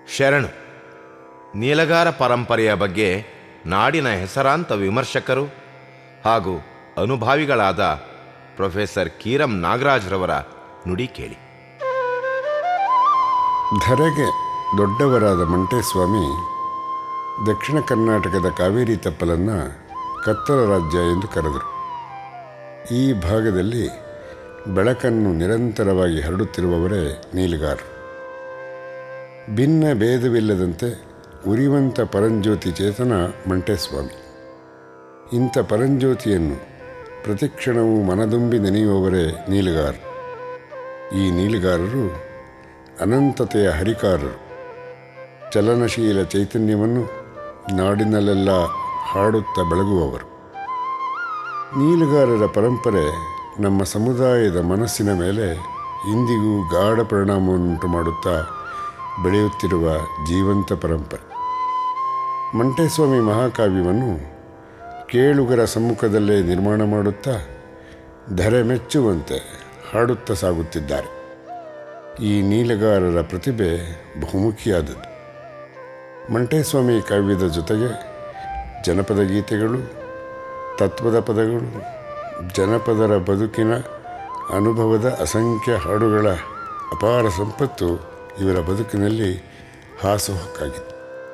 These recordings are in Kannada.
ಶರಣು ನೀಲಗಾರ ಪರಂಪರೆಯ ಬಗ್ಗೆ ನಾಡಿನ ಹೆಸರಾಂತ ವಿಮರ್ಶಕರು ಹಾಗೂ ಅನುಭಾವಿಗಳಾದ ಪ್ರೊಫೆಸರ್ ಕೀರಂ ನಾಗರಾಜ್ರವರ ನುಡಿ ಕೇಳಿ ಧರೆಗೆ ದೊಡ್ಡವರಾದ ಮಂಟೇಸ್ವಾಮಿ ದಕ್ಷಿಣ ಕರ್ನಾಟಕದ ಕಾವೇರಿ ತಪ್ಪಲನ್ನು ಕತ್ತಲ ರಾಜ್ಯ ಎಂದು ಕರೆದರು ಈ ಭಾಗದಲ್ಲಿ ಬೆಳಕನ್ನು ನಿರಂತರವಾಗಿ ಹರಡುತ್ತಿರುವವರೇ ನೀಲಗಾರರು ಭಿನ್ನ ಭೇದವಿಲ್ಲದಂತೆ ಉರಿವಂತ ಪರಂಜ್ಯೋತಿ ಚೇತನ ಮಂಟೇಸ್ವಾಮಿ ಇಂಥ ಪರಂಜ್ಯೋತಿಯನ್ನು ಪ್ರತಿಕ್ಷಣವೂ ಮನದುಂಬಿ ನೆನೆಯುವವರೇ ನೀಲಗಾರರು ಈ ನೀಲಗಾರರು ಅನಂತತೆಯ ಹರಿಕಾರರು ಚಲನಶೀಲ ಚೈತನ್ಯವನ್ನು ನಾಡಿನಲ್ಲೆಲ್ಲ ಹಾಡುತ್ತಾ ಬೆಳಗುವವರು ನೀಲಗಾರರ ಪರಂಪರೆ ನಮ್ಮ ಸಮುದಾಯದ ಮನಸ್ಸಿನ ಮೇಲೆ ಇಂದಿಗೂ ಗಾಢ ಪರಿಣಾಮವನ್ನುಂಟು ಮಾಡುತ್ತಾ ಬೆಳೆಯುತ್ತಿರುವ ಜೀವಂತ ಪರಂಪರೆ ಮಂಟೇಸ್ವಾಮಿ ಮಹಾಕಾವ್ಯವನ್ನು ಕೇಳುಗರ ಸಮ್ಮುಖದಲ್ಲೇ ನಿರ್ಮಾಣ ಮಾಡುತ್ತಾ ಧರೆ ಮೆಚ್ಚುವಂತೆ ಹಾಡುತ್ತಾ ಸಾಗುತ್ತಿದ್ದಾರೆ ಈ ನೀಲಗಾರರ ಪ್ರತಿಭೆ ಬಹುಮುಖಿಯಾದದ್ದು ಮಂಟೇಸ್ವಾಮಿ ಕಾವ್ಯದ ಜೊತೆಗೆ ಜನಪದ ಗೀತೆಗಳು ತತ್ವದ ಪದಗಳು ಜನಪದರ ಬದುಕಿನ ಅನುಭವದ ಅಸಂಖ್ಯ ಹಾಡುಗಳ ಅಪಾರ ಸಂಪತ್ತು ಇವರ ಬದುಕಿನಲ್ಲಿ ಹಾಸುಹೊಕ್ಕಾಗಿತ್ತು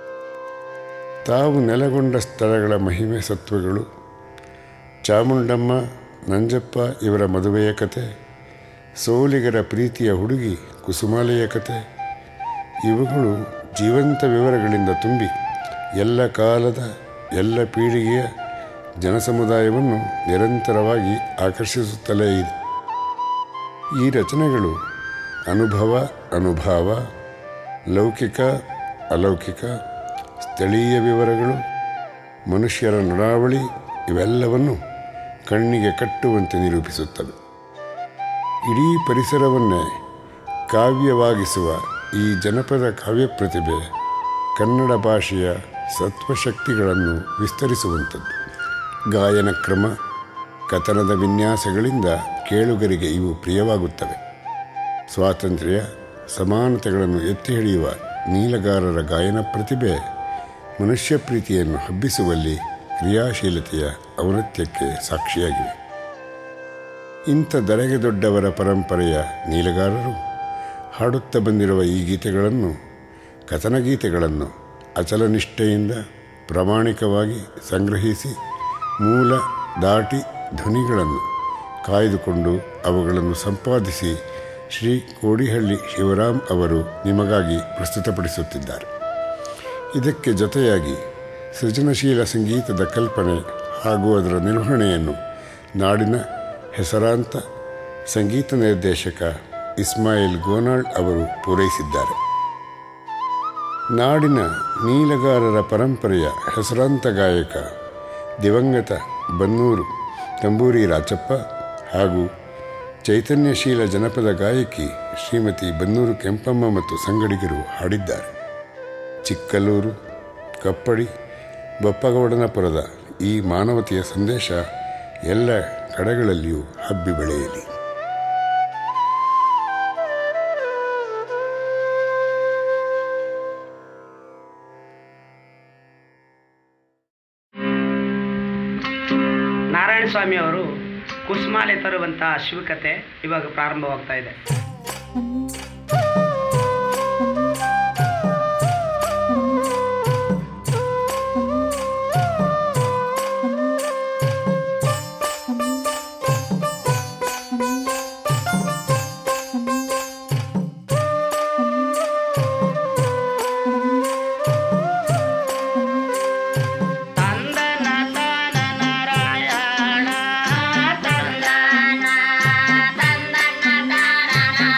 ತಾವು ನೆಲೆಗೊಂಡ ಸ್ಥಳಗಳ ಮಹಿಮೆ ಸತ್ವಗಳು ಚಾಮುಂಡಮ್ಮ ನಂಜಪ್ಪ ಇವರ ಮದುವೆಯ ಕತೆ ಸೋಲಿಗರ ಪ್ರೀತಿಯ ಹುಡುಗಿ ಕುಸುಮಾಲೆಯ ಕತೆ ಇವುಗಳು ಜೀವಂತ ವಿವರಗಳಿಂದ ತುಂಬಿ ಎಲ್ಲ ಕಾಲದ ಎಲ್ಲ ಪೀಳಿಗೆಯ ಜನಸಮುದಾಯವನ್ನು ನಿರಂತರವಾಗಿ ಆಕರ್ಷಿಸುತ್ತಲೇ ಇದೆ ಈ ರಚನೆಗಳು ಅನುಭವ ಅನುಭಾವ ಲೌಕಿಕ ಅಲೌಕಿಕ ಸ್ಥಳೀಯ ವಿವರಗಳು ಮನುಷ್ಯರ ನಡಾವಳಿ ಇವೆಲ್ಲವನ್ನು ಕಣ್ಣಿಗೆ ಕಟ್ಟುವಂತೆ ನಿರೂಪಿಸುತ್ತವೆ ಇಡೀ ಪರಿಸರವನ್ನೇ ಕಾವ್ಯವಾಗಿಸುವ ಈ ಜನಪದ ಕಾವ್ಯ ಪ್ರತಿಭೆ ಕನ್ನಡ ಭಾಷೆಯ ಸತ್ವಶಕ್ತಿಗಳನ್ನು ವಿಸ್ತರಿಸುವಂಥದ್ದು ಗಾಯನ ಕ್ರಮ ಕಥನದ ವಿನ್ಯಾಸಗಳಿಂದ ಕೇಳುಗರಿಗೆ ಇವು ಪ್ರಿಯವಾಗುತ್ತವೆ ಸ್ವಾತಂತ್ರ್ಯ ಸಮಾನತೆಗಳನ್ನು ಎತ್ತಿ ಹಿಡಿಯುವ ನೀಲಗಾರರ ಗಾಯನ ಪ್ರತಿಭೆ ಮನುಷ್ಯ ಪ್ರೀತಿಯನ್ನು ಹಬ್ಬಿಸುವಲ್ಲಿ ಕ್ರಿಯಾಶೀಲತೆಯ ಔನ್ನತ್ಯಕ್ಕೆ ಸಾಕ್ಷಿಯಾಗಿವೆ ಇಂಥ ದರೆಗೆ ದೊಡ್ಡವರ ಪರಂಪರೆಯ ನೀಲಗಾರರು ಹಾಡುತ್ತಾ ಬಂದಿರುವ ಈ ಗೀತೆಗಳನ್ನು ಕಥನಗೀತೆಗಳನ್ನು ಅಚಲನಿಷ್ಠೆಯಿಂದ ಪ್ರಾಮಾಣಿಕವಾಗಿ ಸಂಗ್ರಹಿಸಿ ಮೂಲ ದಾಟಿ ಧ್ವನಿಗಳನ್ನು ಕಾಯ್ದುಕೊಂಡು ಅವುಗಳನ್ನು ಸಂಪಾದಿಸಿ ಶ್ರೀ ಕೋಡಿಹಳ್ಳಿ ಶಿವರಾಮ್ ಅವರು ನಿಮಗಾಗಿ ಪ್ರಸ್ತುತಪಡಿಸುತ್ತಿದ್ದಾರೆ ಇದಕ್ಕೆ ಜೊತೆಯಾಗಿ ಸೃಜನಶೀಲ ಸಂಗೀತದ ಕಲ್ಪನೆ ಹಾಗೂ ಅದರ ನಿರ್ವಹಣೆಯನ್ನು ನಾಡಿನ ಹೆಸರಾಂತ ಸಂಗೀತ ನಿರ್ದೇಶಕ ಇಸ್ಮಾಯಿಲ್ ಗೋನಾಳ್ ಅವರು ಪೂರೈಸಿದ್ದಾರೆ ನಾಡಿನ ನೀಲಗಾರರ ಪರಂಪರೆಯ ಹೆಸರಾಂತ ಗಾಯಕ ದಿವಂಗತ ಬನ್ನೂರು ತಂಬೂರಿ ರಾಚಪ್ಪ ಹಾಗೂ ಚೈತನ್ಯಶೀಲ ಜನಪದ ಗಾಯಕಿ ಶ್ರೀಮತಿ ಬನ್ನೂರು ಕೆಂಪಮ್ಮ ಮತ್ತು ಸಂಗಡಿಗರು ಹಾಡಿದ್ದಾರೆ ಚಿಕ್ಕಲ್ಲೂರು ಕಪ್ಪಡಿ ಬಪ್ಪಗೌಡನಪುರದ ಈ ಮಾನವತೆಯ ಸಂದೇಶ ಎಲ್ಲ ಕಡೆಗಳಲ್ಲಿಯೂ ಹಬ್ಬಿ ಬೆಳೆಯಲಿ ನಾರಾಯಣ ಸ್ವಾಮಿ ಅವರು ಕುಸುಮಾಲೆ ತರುವಂತಹ ಶಿವಕತೆ ಇವಾಗ ಪ್ರಾರಂಭವಾಗ್ತಾ ಇದೆ ತಂದನ ತಾನ ನಾರಾಯಣ ತಂದನ ತಂದನ ತಾನ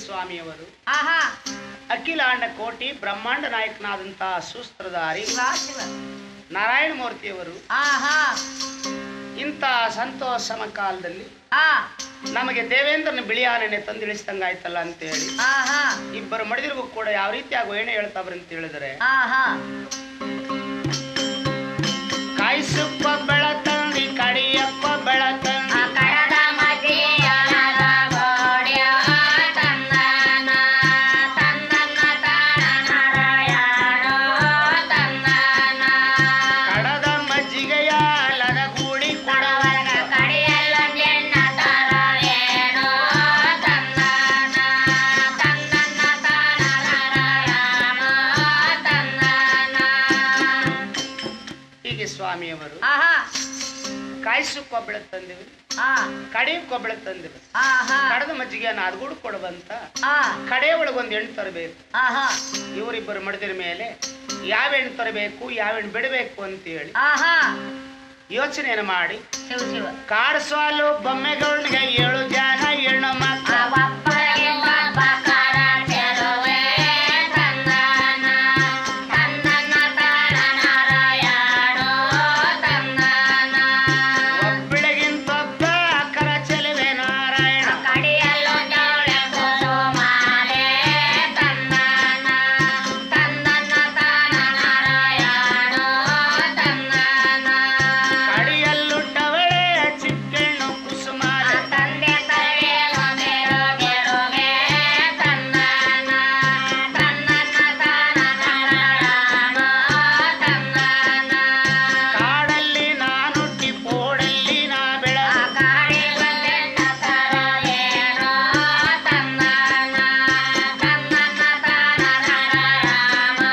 ಸ್ವಾಮಿಯವರು ಆಹಾ ಅಖಿಲಾಂಡ ಕೋಟಿ ಬ್ರಹ್ಮಾಂಡ ನಾಯಕನಾದಂತಹ ಸೂಸ್ತ್ರಧಾರಿ ಶಿವ ಶಿವ ನಾರಾಯಣ ಮೂರ್ತಿಯವರು ಆಹಾ ಇಂಥ ಸಂತೋಷ ಸಮಕಾಲದಲ್ಲಿ ಆ ನಮಗೆ ದೇವೇಂದ್ರನ ಬಿಳಿಯಾನೆನೆ ತಂದಿಳಿಸಿದಂಗಾಯ್ತಲ್ಲ ಅಂತೇಳಿ ಆಹಾ ಇಬ್ಬರು ಮಡಿದಿರ್ಗೂ ಕೂಡ ಯಾವ ರೀತಿಯಾಗಿ ಏನೇ ಹೇಳ್ತಾವ್ರೆ ಅಂತ ಹೇಳಿದರೆ ಆಹಾ ಕಾಯಿಸಪ್ಪ ಬೆಳತಂದಿ ಕಡಿಯಪ್ಪ ಬೆಳತಂದಿ ಕಡದ ಮಧ್ಯದ ಗೋಡ್ಯ ತಂದನ ತಂದನ ತಾನ ನಾರಾಯಣ ತಂದನ ಕಡದ ಮಜ್ಜಿಗೆಯ ಲದ ಕೂಡಿ ಕಡವರ್ಗ ಕಡಿಯಲ್ಲ ಜನ್ನ ತರವೇಣೋ ತಂದನ ತಂದನ ತಾನ ನಾರಾಯಣ ತಂದನ ಹೀಗೆ ಸ್ವಾಮಿಯವರು ಆಹಾ ಕಾಯಿಸು ಕೊಬ್ಬಳ ತಂದಿವಿ ಆ ಕಡಿ ಕೊಬ್ಬಳ ತಂದಿವಿ ಆಹಾ ಕಡದ ಮಜ್ಜಿಗೆ ನಾದ್ಗೂಡು ಕೊಡುವಂತ ಆ ಕಡೆ ಒಳಗೊಂದು ಹೆಣ್ಣು ತರಬೇಕು ಆಹಾ ಇವರಿಬ್ಬರು ಮಡಿದಿರ ಮೇಲೆ ಯಾವ ಹೆಣ್ಣು ತರಬೇಕು ಯಾವ ಹೆಣ್ಣು ಬಿಡಬೇಕು ಅಂತೇಳಿ ಆಹಾ ಯೋಚನೆಯನ್ನು ಮಾಡಿ ಶಿವ ಶಿವ ಕಾಡ್ಸ್ವಾಲು ಬೊಮ್ಮೆಗೌಡನಿಗೆ ಏಳು ಜನ ಹೆಣ್ಣು ಮಕ್ಕ ಅವಪ್ಪಗೆ ಬಬ್ಬಕಾರ ಚೆಲುವೆ ತಂದನ ತಂದನ ತಾನ ನಾರಾಯಣೋ ತಂದನ ಒಬ್ಬಳಿಗಿಂತೊಬ್ಬ ಅಕ್ಕರ ಚೆಲುವೆ ನಾರಾಯಣ ಕಡಿಯಲು ಜವಳೆ ಕುಸುಮಾಲೆ ತಂದನ ತಂದನ ತಾನ ನಾರಾಯಣೋ ತಂದನ ಕಡಿಯಲ್ಲುಟ್ಟವಳೆ ಚಿಕ್ಕಣ್ಣು ಕುಸುಮಾಲ ತಂದೆ ತಲೆಯಲು ಗೆರು ಗೆರುಗೆ ತಂದನ ತನ್ನನ ತಾನ ನಾರಾಯಣೋ ತಂದನ ಕಾಡಲ್ಲಿ ನಾನುಟ್ಟಿ ಪೋಡಲ್ಲಿ ನಾ ಬೆಳ ಕಾಡಿ ಬಂದೆನ್ನ ತರವೇನೋ ತಂದನ ತನ್ನನ ತಾನ ನಾರಾಯಣೋ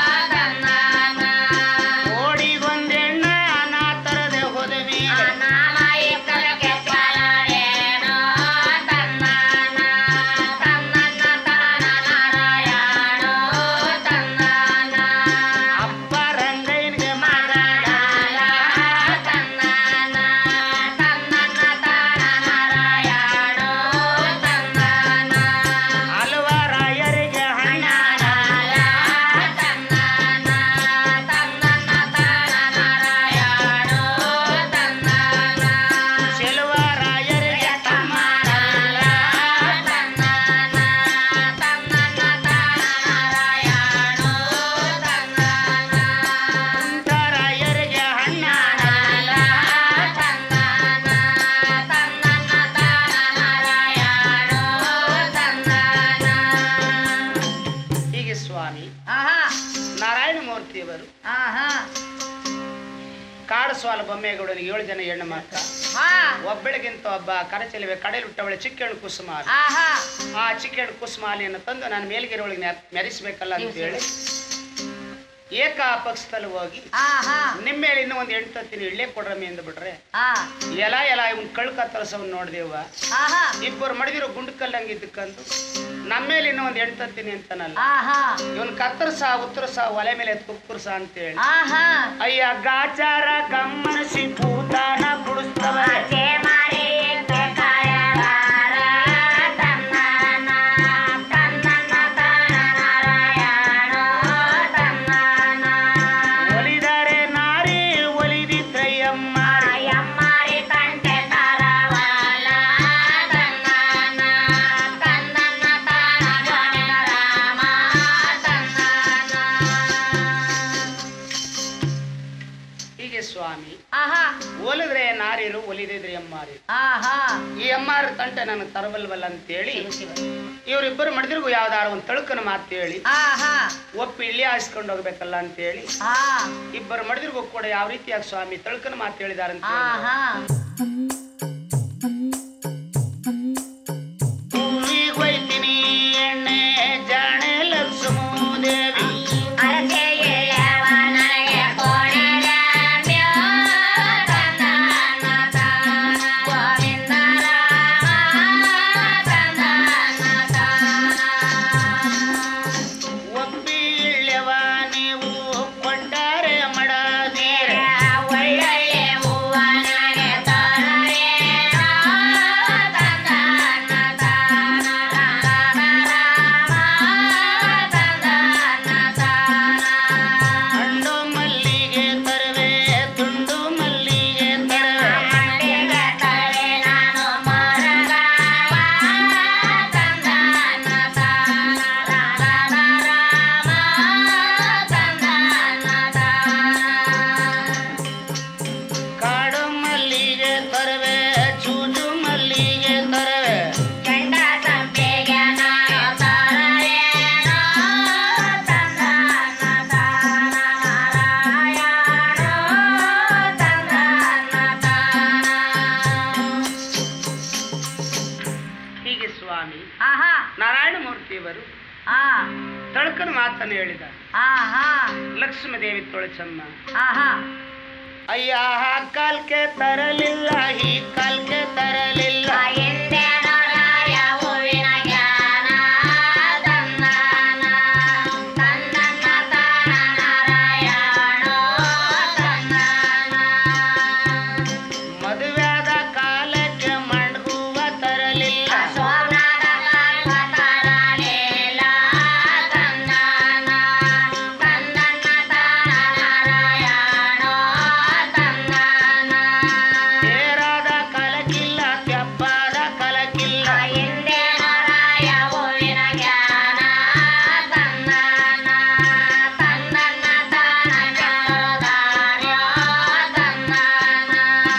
ತಂದನ ಓಡಿಗೊಂದೆಣ್ಣ ನಾ ತರದೆ ಹೋದ ಮೇಲೆ ನಾಮ ಇಕ್ಕಲಕ್ಕೆ ಚಾಲರೇನೋ ತಂದನ ತನ್ನನ ತಾನ ನಾರಾಯಣೋ ತಂದನ ಅಪ್ಪ ರಂಗಯ್ಯನಿಗೆ ಮಗನಾಲ ಮಗನಾಲ ತಂದನ ತನ್ನನ ತಾನ ನಾರಾಯಣೋ ತಂದನ ಹಲವರಾಯರಿಗೆ ಹಣ್ಣಾನ ಅಣ್ಣನಾಲ ತಂದನ ತನ್ನನ ತಾನ ನಾರಾಯಣೋ ತಂದನ ಚೆಲುವರಾಯರಿಗೆ ತಮ್ಮನಲ್ಲ ತಂದನ ತನ್ನನ ತಾನ ನಾರಾಯಣೋ ತಂದನ ತರಾಯರಿಗೆ ಹಣ್ಣಾನ ಜ್ಞಾನಲ ತಂದನ ತನ್ನನ ತಾನ ನಾರಾಯಣೋ ತಂದನ ಹೀಗೆ ಸ್ವಾಮಿ ಆಹಾ ನಾರಾಯಣ ಮೂರ್ತಿಯವರು ಆಹಾ ಕಾಡು ಸ್ವಾಲ ಬೊಮ್ಮೇಗೌಡನಿಗೆ ಏಳು ಜನ ಹೆಣ್ಣು ಮಕ್ಕ ಹಾ ಒಬ್ಬಳಿಗಿಂತ ಒಬ್ಬ ಕರಚೆಲುವೆ ಕಡೆಯಲ್ಲಿಟ್ಟವಳೆ ಚಿಕ್ಕಣ್ಣ ಕುಸುಮಾಲ ಆಹಾ ಆ ಚಿಕ್ಕಣ್ಣ ಕುಸುಮಾಲಿಯನ್ನು ತಂದು ನಾನು ಮೇಲ್ಗೆರೆ ಒಳಗೆ ಮೆರೆಸಬೇಕಲ್ಲ ಅಂತ ಹೇಳಿ ಏಕ ಪಕ್ಷದಲ್ಲಿ ಹೋಗಿ ಆಹಾ ನಿಮ್ಮ ಮೇಲೆ ಇನ್ನೂ ಒಂದು ಎಂಟು ತತ್ತೀನಿ ಇಳ್ಳೆ ಕೊಡ್ರಮ್ಮಿ ಅಂದ್ ಬಿಟ್ರೆ ಆ ಎಲ ಎಲ ಇವ್ನ ಕಳ್ ಕತ್ತರಸವನ್ನ ನೋಡ್ದೇವ ಆಹಾ ಇಬ್ಬರು ಮಡಿದಿರೋ ಗುಂಡು ಕಲ್ಲಂಗೆ ಇದ್ದಕ್ಕಂದು ನಮ್ಮ ಮೇಲೆ ಇನ್ನೂ ಒಂದು ಎಂಟು ತತ್ತೀನಿ ಅಂತಾನಲ್ಲ ಆಹಾ ಇವನ್ ಕತ್ತರ್ಸ ಉತ್ತರಸ ಒಲೆ ಮೇಲೆ ಕುಕ್ಕರ್ಸ ಅಂತೇಳಿ ಆಹಾ ಅಯ್ಯ ಗಾಚಾರ ಗಮ್ಮನಿಸಿ ಭೂತಾನ ಕುಡಿಸ್ತವರೆ ಆಚೆ ಮಾರಿ ಕಾಯಗಾರ ತನ್ನನ ತನ್ನನ ತಾನ ನಾರಾಯಣೋ ತನ್ನನ ಒಲಿದರೆ ನಾರಿ ಒಲಿದಿದ್ರಯ್ಯಮ್ಮ ಮಾಯಮ್ಮಾರಿ ಕಂಟೆ ತರವಲ ತನ್ನನ ತನ್ನನ ತಾನ ಗಣರಾಮ ತನ್ನನ ಹೀಗೆ ಸ್ವಾಮಿ ಆಹಾ ಒಲಿದ್ರೆ ನಾರಿರು ಒಲಿದಿದ್ರಿ ಅಮ್ಮಾರಿ ಆಹಾ ಈ ಅಮ್ಮಾರ ತಂಟೆ ನನಗೆ ತರಬಲ್ವಲ್ಲ ಅಂತೇಳಿ ಶಿವ ಶಿವ ಇವರಿಬ್ಬರು ಮಡಿದಿರ್ಗು ಯಾವ್ದಾರ ಒಂದು ತಳುಕನ ಮಾತು ಹೇಳಿ ಆಹಾ ಒಪ್ಪಿ ಇಲ್ಲಿ ಹಾಯಿಸ್ಕೊಂಡು ಹೋಗ್ಬೇಕಲ್ಲ ಅಂತೇಳಿ ಆ ಇಬ್ಬರು ಮಡಿದಿರ್ಗು ಕೂಡ ಯಾವ ರೀತಿಯಾಗಿ ಸ್ವಾಮಿ ತಳುಕನ ಮಾತು ಹೇಳಿದಾರೆ ಅಂತ ಹೇಳಿದ್ರು. ಆಹಾ ಹೂವಿಗ್ ಒಯ್ತೀನಿ ಎಣ್ಣೆ ಜಾಣೆ ಲಕ್ಷ್ಮೂದೇವಿ ಅರಸೆ ಎಳೆವ ನನಗೆ ಕೊಡಲಾಮ್ಯೋ ತನ್ನನ ತಾನ ಗೋವಿಂದ ರಾಮ ತನ್ನನ ತಾನ ಒಪ್ಪಿ ಇಳ್ಳೆವ ನೀವು ಕೊಂಡಾರೆ ಮಾಡದೀರೆ ಒಳ್ಳೊಳ್ಳೆ ಹೂವ ನನಗೆ ತರವೇ ಆಹಾ ನಾರಾಯಣ ಮೂರ್ತಿಯವರು ಆ ತಳಕನ ಮಾತನ್ನು ಹೇಳಿದ ಆಹಾ ಲಕ್ಷ್ಮೀದೇವಿ ತೊಳಚಮ್ಮ ಆಹಾ ಅಯ್ಯ ಕಾಲ್ಕೆ ತರಲಿಲ್ಲ ಈ ಕಾಲ್ಕೆ ತರಲಿಲ್ಲ ಹಿಂದೆ ನೋಡಾಯ ಹೂವಿನ ಜ್ಞಾನ ತಂದಾನ ತಂದನ್ನ ತಾನ ನಾರಾಯಣೋ ತಂದಾನ ಮದುವೆಯಾದ ಕಾಲಕ್ಕೆ ಮಣ್ಗುವ ತರಲಿಲ್ಲ ಸೋಮನಾಥ ಕಾಲ್ವ ತರಲಿಲ್ಲ ತಂದಾನ ತಂದನ್ನ ತಾನ ನಾರಾಯಣೋ ತಂದಾನ ತೇರಾದ ಕಲಕಿಲ್ಲ ತೆಪ್ಪಾದ ಕಲಕಿಲ್ಲ ಹಿಂದೆ ನೋರಾಯ ಹೂವಿನ ಜ್ಞಾನ ತಂದಾನ ತಂದನ್ನ ತಾನ ಜ್ಞಾನೋದಾರ್ಯೋ ತಂದಾನ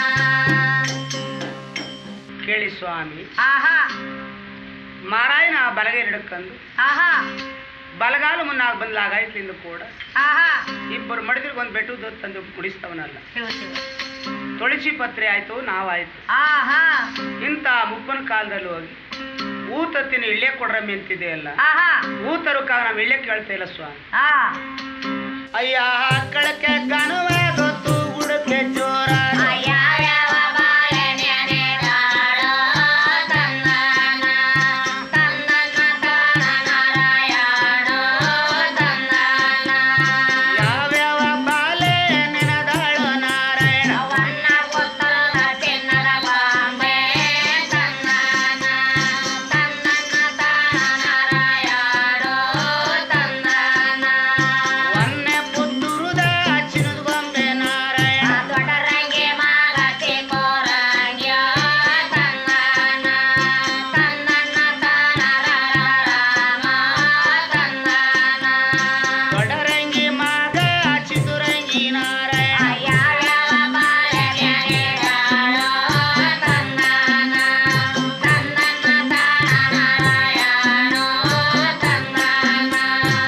ಕೇಳಿ ಸ್ವಾಮಿ ಆಹಾ ಮಾರಾಯನ ಬಲಗೈ ಹಿಡ್ಕೊಂಡು ಆಹಾ ಬಲಗಾಲು ಮುನ್ನಾಗ ಬಂದ್ಲಾಗಾಯ್ತಲಿಂದ ಕೂಡ ಆಹಾ ಇಬ್ಬರು ಮಡಿದ್ರಿಗೆ ಒಂದು ಬೆಟ್ಟದ ತಂದು ಕುಡಿಸ್ತವನಲ್ಲ ಶಿವ ಶಿವ ತುಳಸಿ ಪತ್ರೆ ಆಯ್ತು ನಾವಾಯ್ತು ಆಹಾ ಇಂಥ ಮುಪ್ಪನ ಕಾಲದಲ್ಲಿ ಹೋಗಿ ಊತತ್ತಿನ ಇಳ್ಳೆ ಕೊಡ್ರಮ್ಮಿ ಅಂತಿದೆಯಲ್ಲ ಆಹಾ ಊತರಕ್ಕಾಗ ನಾವು ಇಳ್ಳೆ ಕೇಳ್ತಾ ಇಲ್ಲ ಸ್ವಾಮಿ ಆ ಅಯ್ಯ ಕಳಕೆ ಕನುವ ಗೊತ್ತು ಗುಡಕ್ಕೆ ಜೋರ ಯಾವ್ಯಾವ ಬಾಳೆ ನೆನೆದಾಳೋ ತಂದಾನ ತಂದನ್ನ ತಾನ ನಾರಾಯಣೋ ತಂದಾನ ಯಾವ್ಯಾವ ಬಾಲೆ ನೆನದಾಳು ನಾರಾಯಣ ಅವನ್ನ ಪುತ್ರದ ಚಿನ್ನದ ಬಾಂಬೆ ತಂದಾನ ತಂದನ್ನ ತಾನ ನಾರಾಯಣೋ ತಂದಾನ ಒನ್ನೆ ಪುತ್ತೂರುದ ಚಿನ್ನದ ಗೊಂಬೆ ನಾರಾಯಣ ದೊಡ್ಡರಂಗೆ ಮಾಗತಿ ಕೋರಂಗ್ಯೋ ತಂದಾನ ತಂದನ್ನ ತಾನ ರಾಮ ತಂದಾನ ದೊಡ್ಡರಂಗಿ ಮಗ ಚಿದುರಂಗಿ ನಾರಾಯಣ ಯಾವ್ಯಾವ ಬಾಳೆ ನೆನೆದಾಳೋ ತಂದಾನ ತಂದನ್ನ ತಾನ ನಾರಾಯಣೋ ತಂದಾನ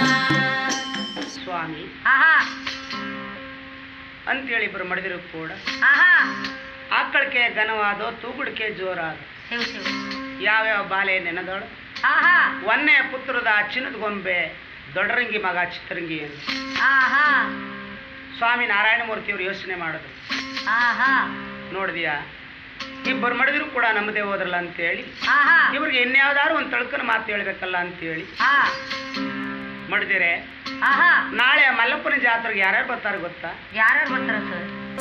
ಸ್ವಾಮಿ ಆಹಾ ಅಂತೇಳಿ ಇಬ್ಬರು ಮಡಿದ್ರು ಕೂಡ ಆಹಾ ಆಕಳಕ್ಕೆ ಘನವಾದ ತೂಗುಡಿಕೆ ಜೋರಾದ ಶಿವ ಶಿವ ಯಾವ್ಯಾವ ಬಾಲೆ ನೆನದಳು ಆಹಾ ಒನ್ನೆ ಪುತ್ರದ ಚಿನ್ನದ ಗೊಂಬೆ ದೊಡ್ಡರಂಗಿ ಮಗ ಚಿತ್ತರಂಗಿ ಎಂದು ಆಹಾ ಸ್ವಾಮಿ ನಾರಾಯಣ ಮೂರ್ತಿಯವರು ಯೋಚನೆ ಮಾಡಿದ್ರು ಆಹಾ ನೋಡಿದ್ಯಾ ಇಬ್ಬರು ಮಡಿದ್ರು ಕೂಡ ನಮ್ಮದೇ ಹೋದ್ರಲ್ಲ ಅಂತೇಳಿ ಆಹಾ ಇವ್ರಿಗೆ ಇನ್ಯಾವ್ದಾದ್ರು ಒಂದು ತಳ್ಕನ ಮಾತು ಹೇಳ್ಬೇಕಲ್ಲ ಅಂತೇಳಿ ಆ ಮಡಿದಿರೆ ಆಹಾ ನಾಳೆ ಮಲ್ಲಪ್ಪನ ಜಾತ್ರೆಗೆ ಯಾರ್ಯಾರು ಬರ್ತಾರೆ ಗೊತ್ತಾ ಯಾರ್ಯಾರು ಬರ್ತಾರ ಸರ್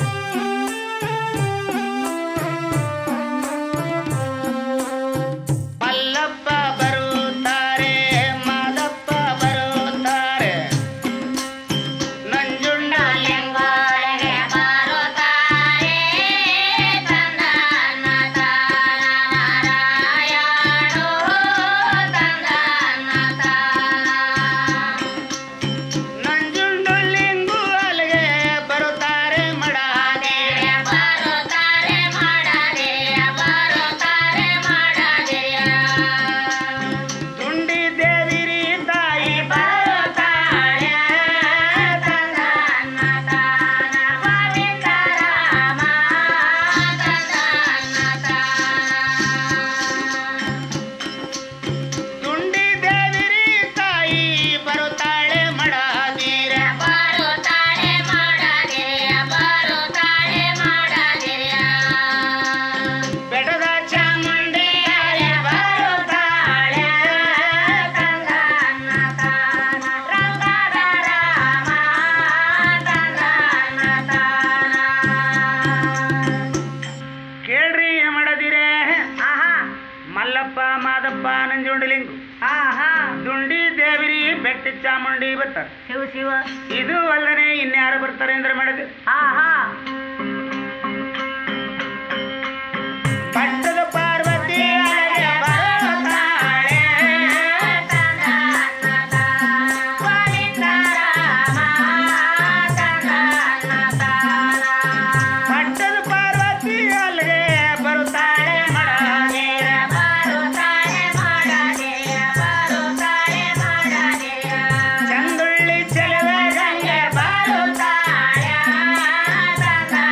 ಮಲ್ಲಪ್ಪ ಬರುತ್ತಾರೆ ಮಾದಪ್ಪ ಬರುತ್ತಾರೆ ನಂಜುಂಡ ಲಿಂಗೋಳಗೆ ಬರುತ್ತಾರೆ ತಂದನ್ನ ತಾನ ನಾರಾಯಣೋ ತಂದನ್ನ ತಾನ ನಂಜುಂಡು ಲಿಂಗು ಅಲ್ಲಿಗೆ ಬರುತ್ತಾರೆ ಮಡಾದೇವಿ ಬರುತ್ತಾರೆ ಮಾಡದಿಯ ಬರುತ್ತಾರೆ ಮಾಡದಿಯ ದುಂಡಿ ದೇವಿರಿ ತಾಯಿ ಬರುತ್ತಾಳೆ ತಂದನ್ನ ತಾನ ಗೋವಿಂದ ರಾಮ ತಂದನ್ನ ತಾನ ದುಂಡಿ ದೇವಿರಿ ತಾಯಿ ಬರುತ್ತಾಳೆ ಮಡಾದೀರ ಬರುತ್ತಾಳೆ ಮಾಡದಿಯ ಬರುತ್ತಾಳೆ ಮಾಡದಿಯ ಬೆಟ್ಟದ ಚಾಮುಂಡಿ ತಾಯಿ ಬರುತ್ತಾಳೆ ತಂದನ್ನ ತಾನ ರಂಗದ ರಾಮ ತಂದನ್ನ ತಾನ ಕೇಳ್ರಿ ಏನ್ ಮಾಡದಿರೆ ಆಹಾ ಮಲ್ಲಪ್ಪ ಮಾದಪ್ಪ ನಂಜುಂಡಿ ಲಿಂಗು ಆಹಾ ದುಂಡಿ ದೇವಿರಿ ಬೆಟ್ಟ ಚಾಮುಂಡಿ ಬರ್ತಾರೆ ಶಿವ ಶಿವ ಇದು ಅಲ್ಲದೆ ಇನ್ಯಾರು ಬರ್ತಾರೆ ಅಂದ್ರೆ ಮಾಡಿದ್ರು ಆಹಾ ಪಟ್ಟದ ಪಾರ್ವತಿ ಅಲೆಗೆ ಬರುತ್ತಾಳೆ ತಂದನ್ನ ತಾನ ಗೋವಿಂದ ರಾಮ ತಂದನ್ನ ತಾನ ಪಟ್ಟದ ಪಾರ್ವತಿ ಅಲ್ಲಿಗೆ ಬರುತ್ತಾಳೆ ಮಡಾದೀರ ಬರುತ್ತಾಳೆ ಮಾಡದಿಯ ಬರುತ್ತಾಳೆ ಮಾಡದಿಯ ಚಂದುಳ್ಳಿ ಚೆಲುವೆ ಗಂಗೆ ಬರುತ್ತಾಳೆ ತಂದನ್ನ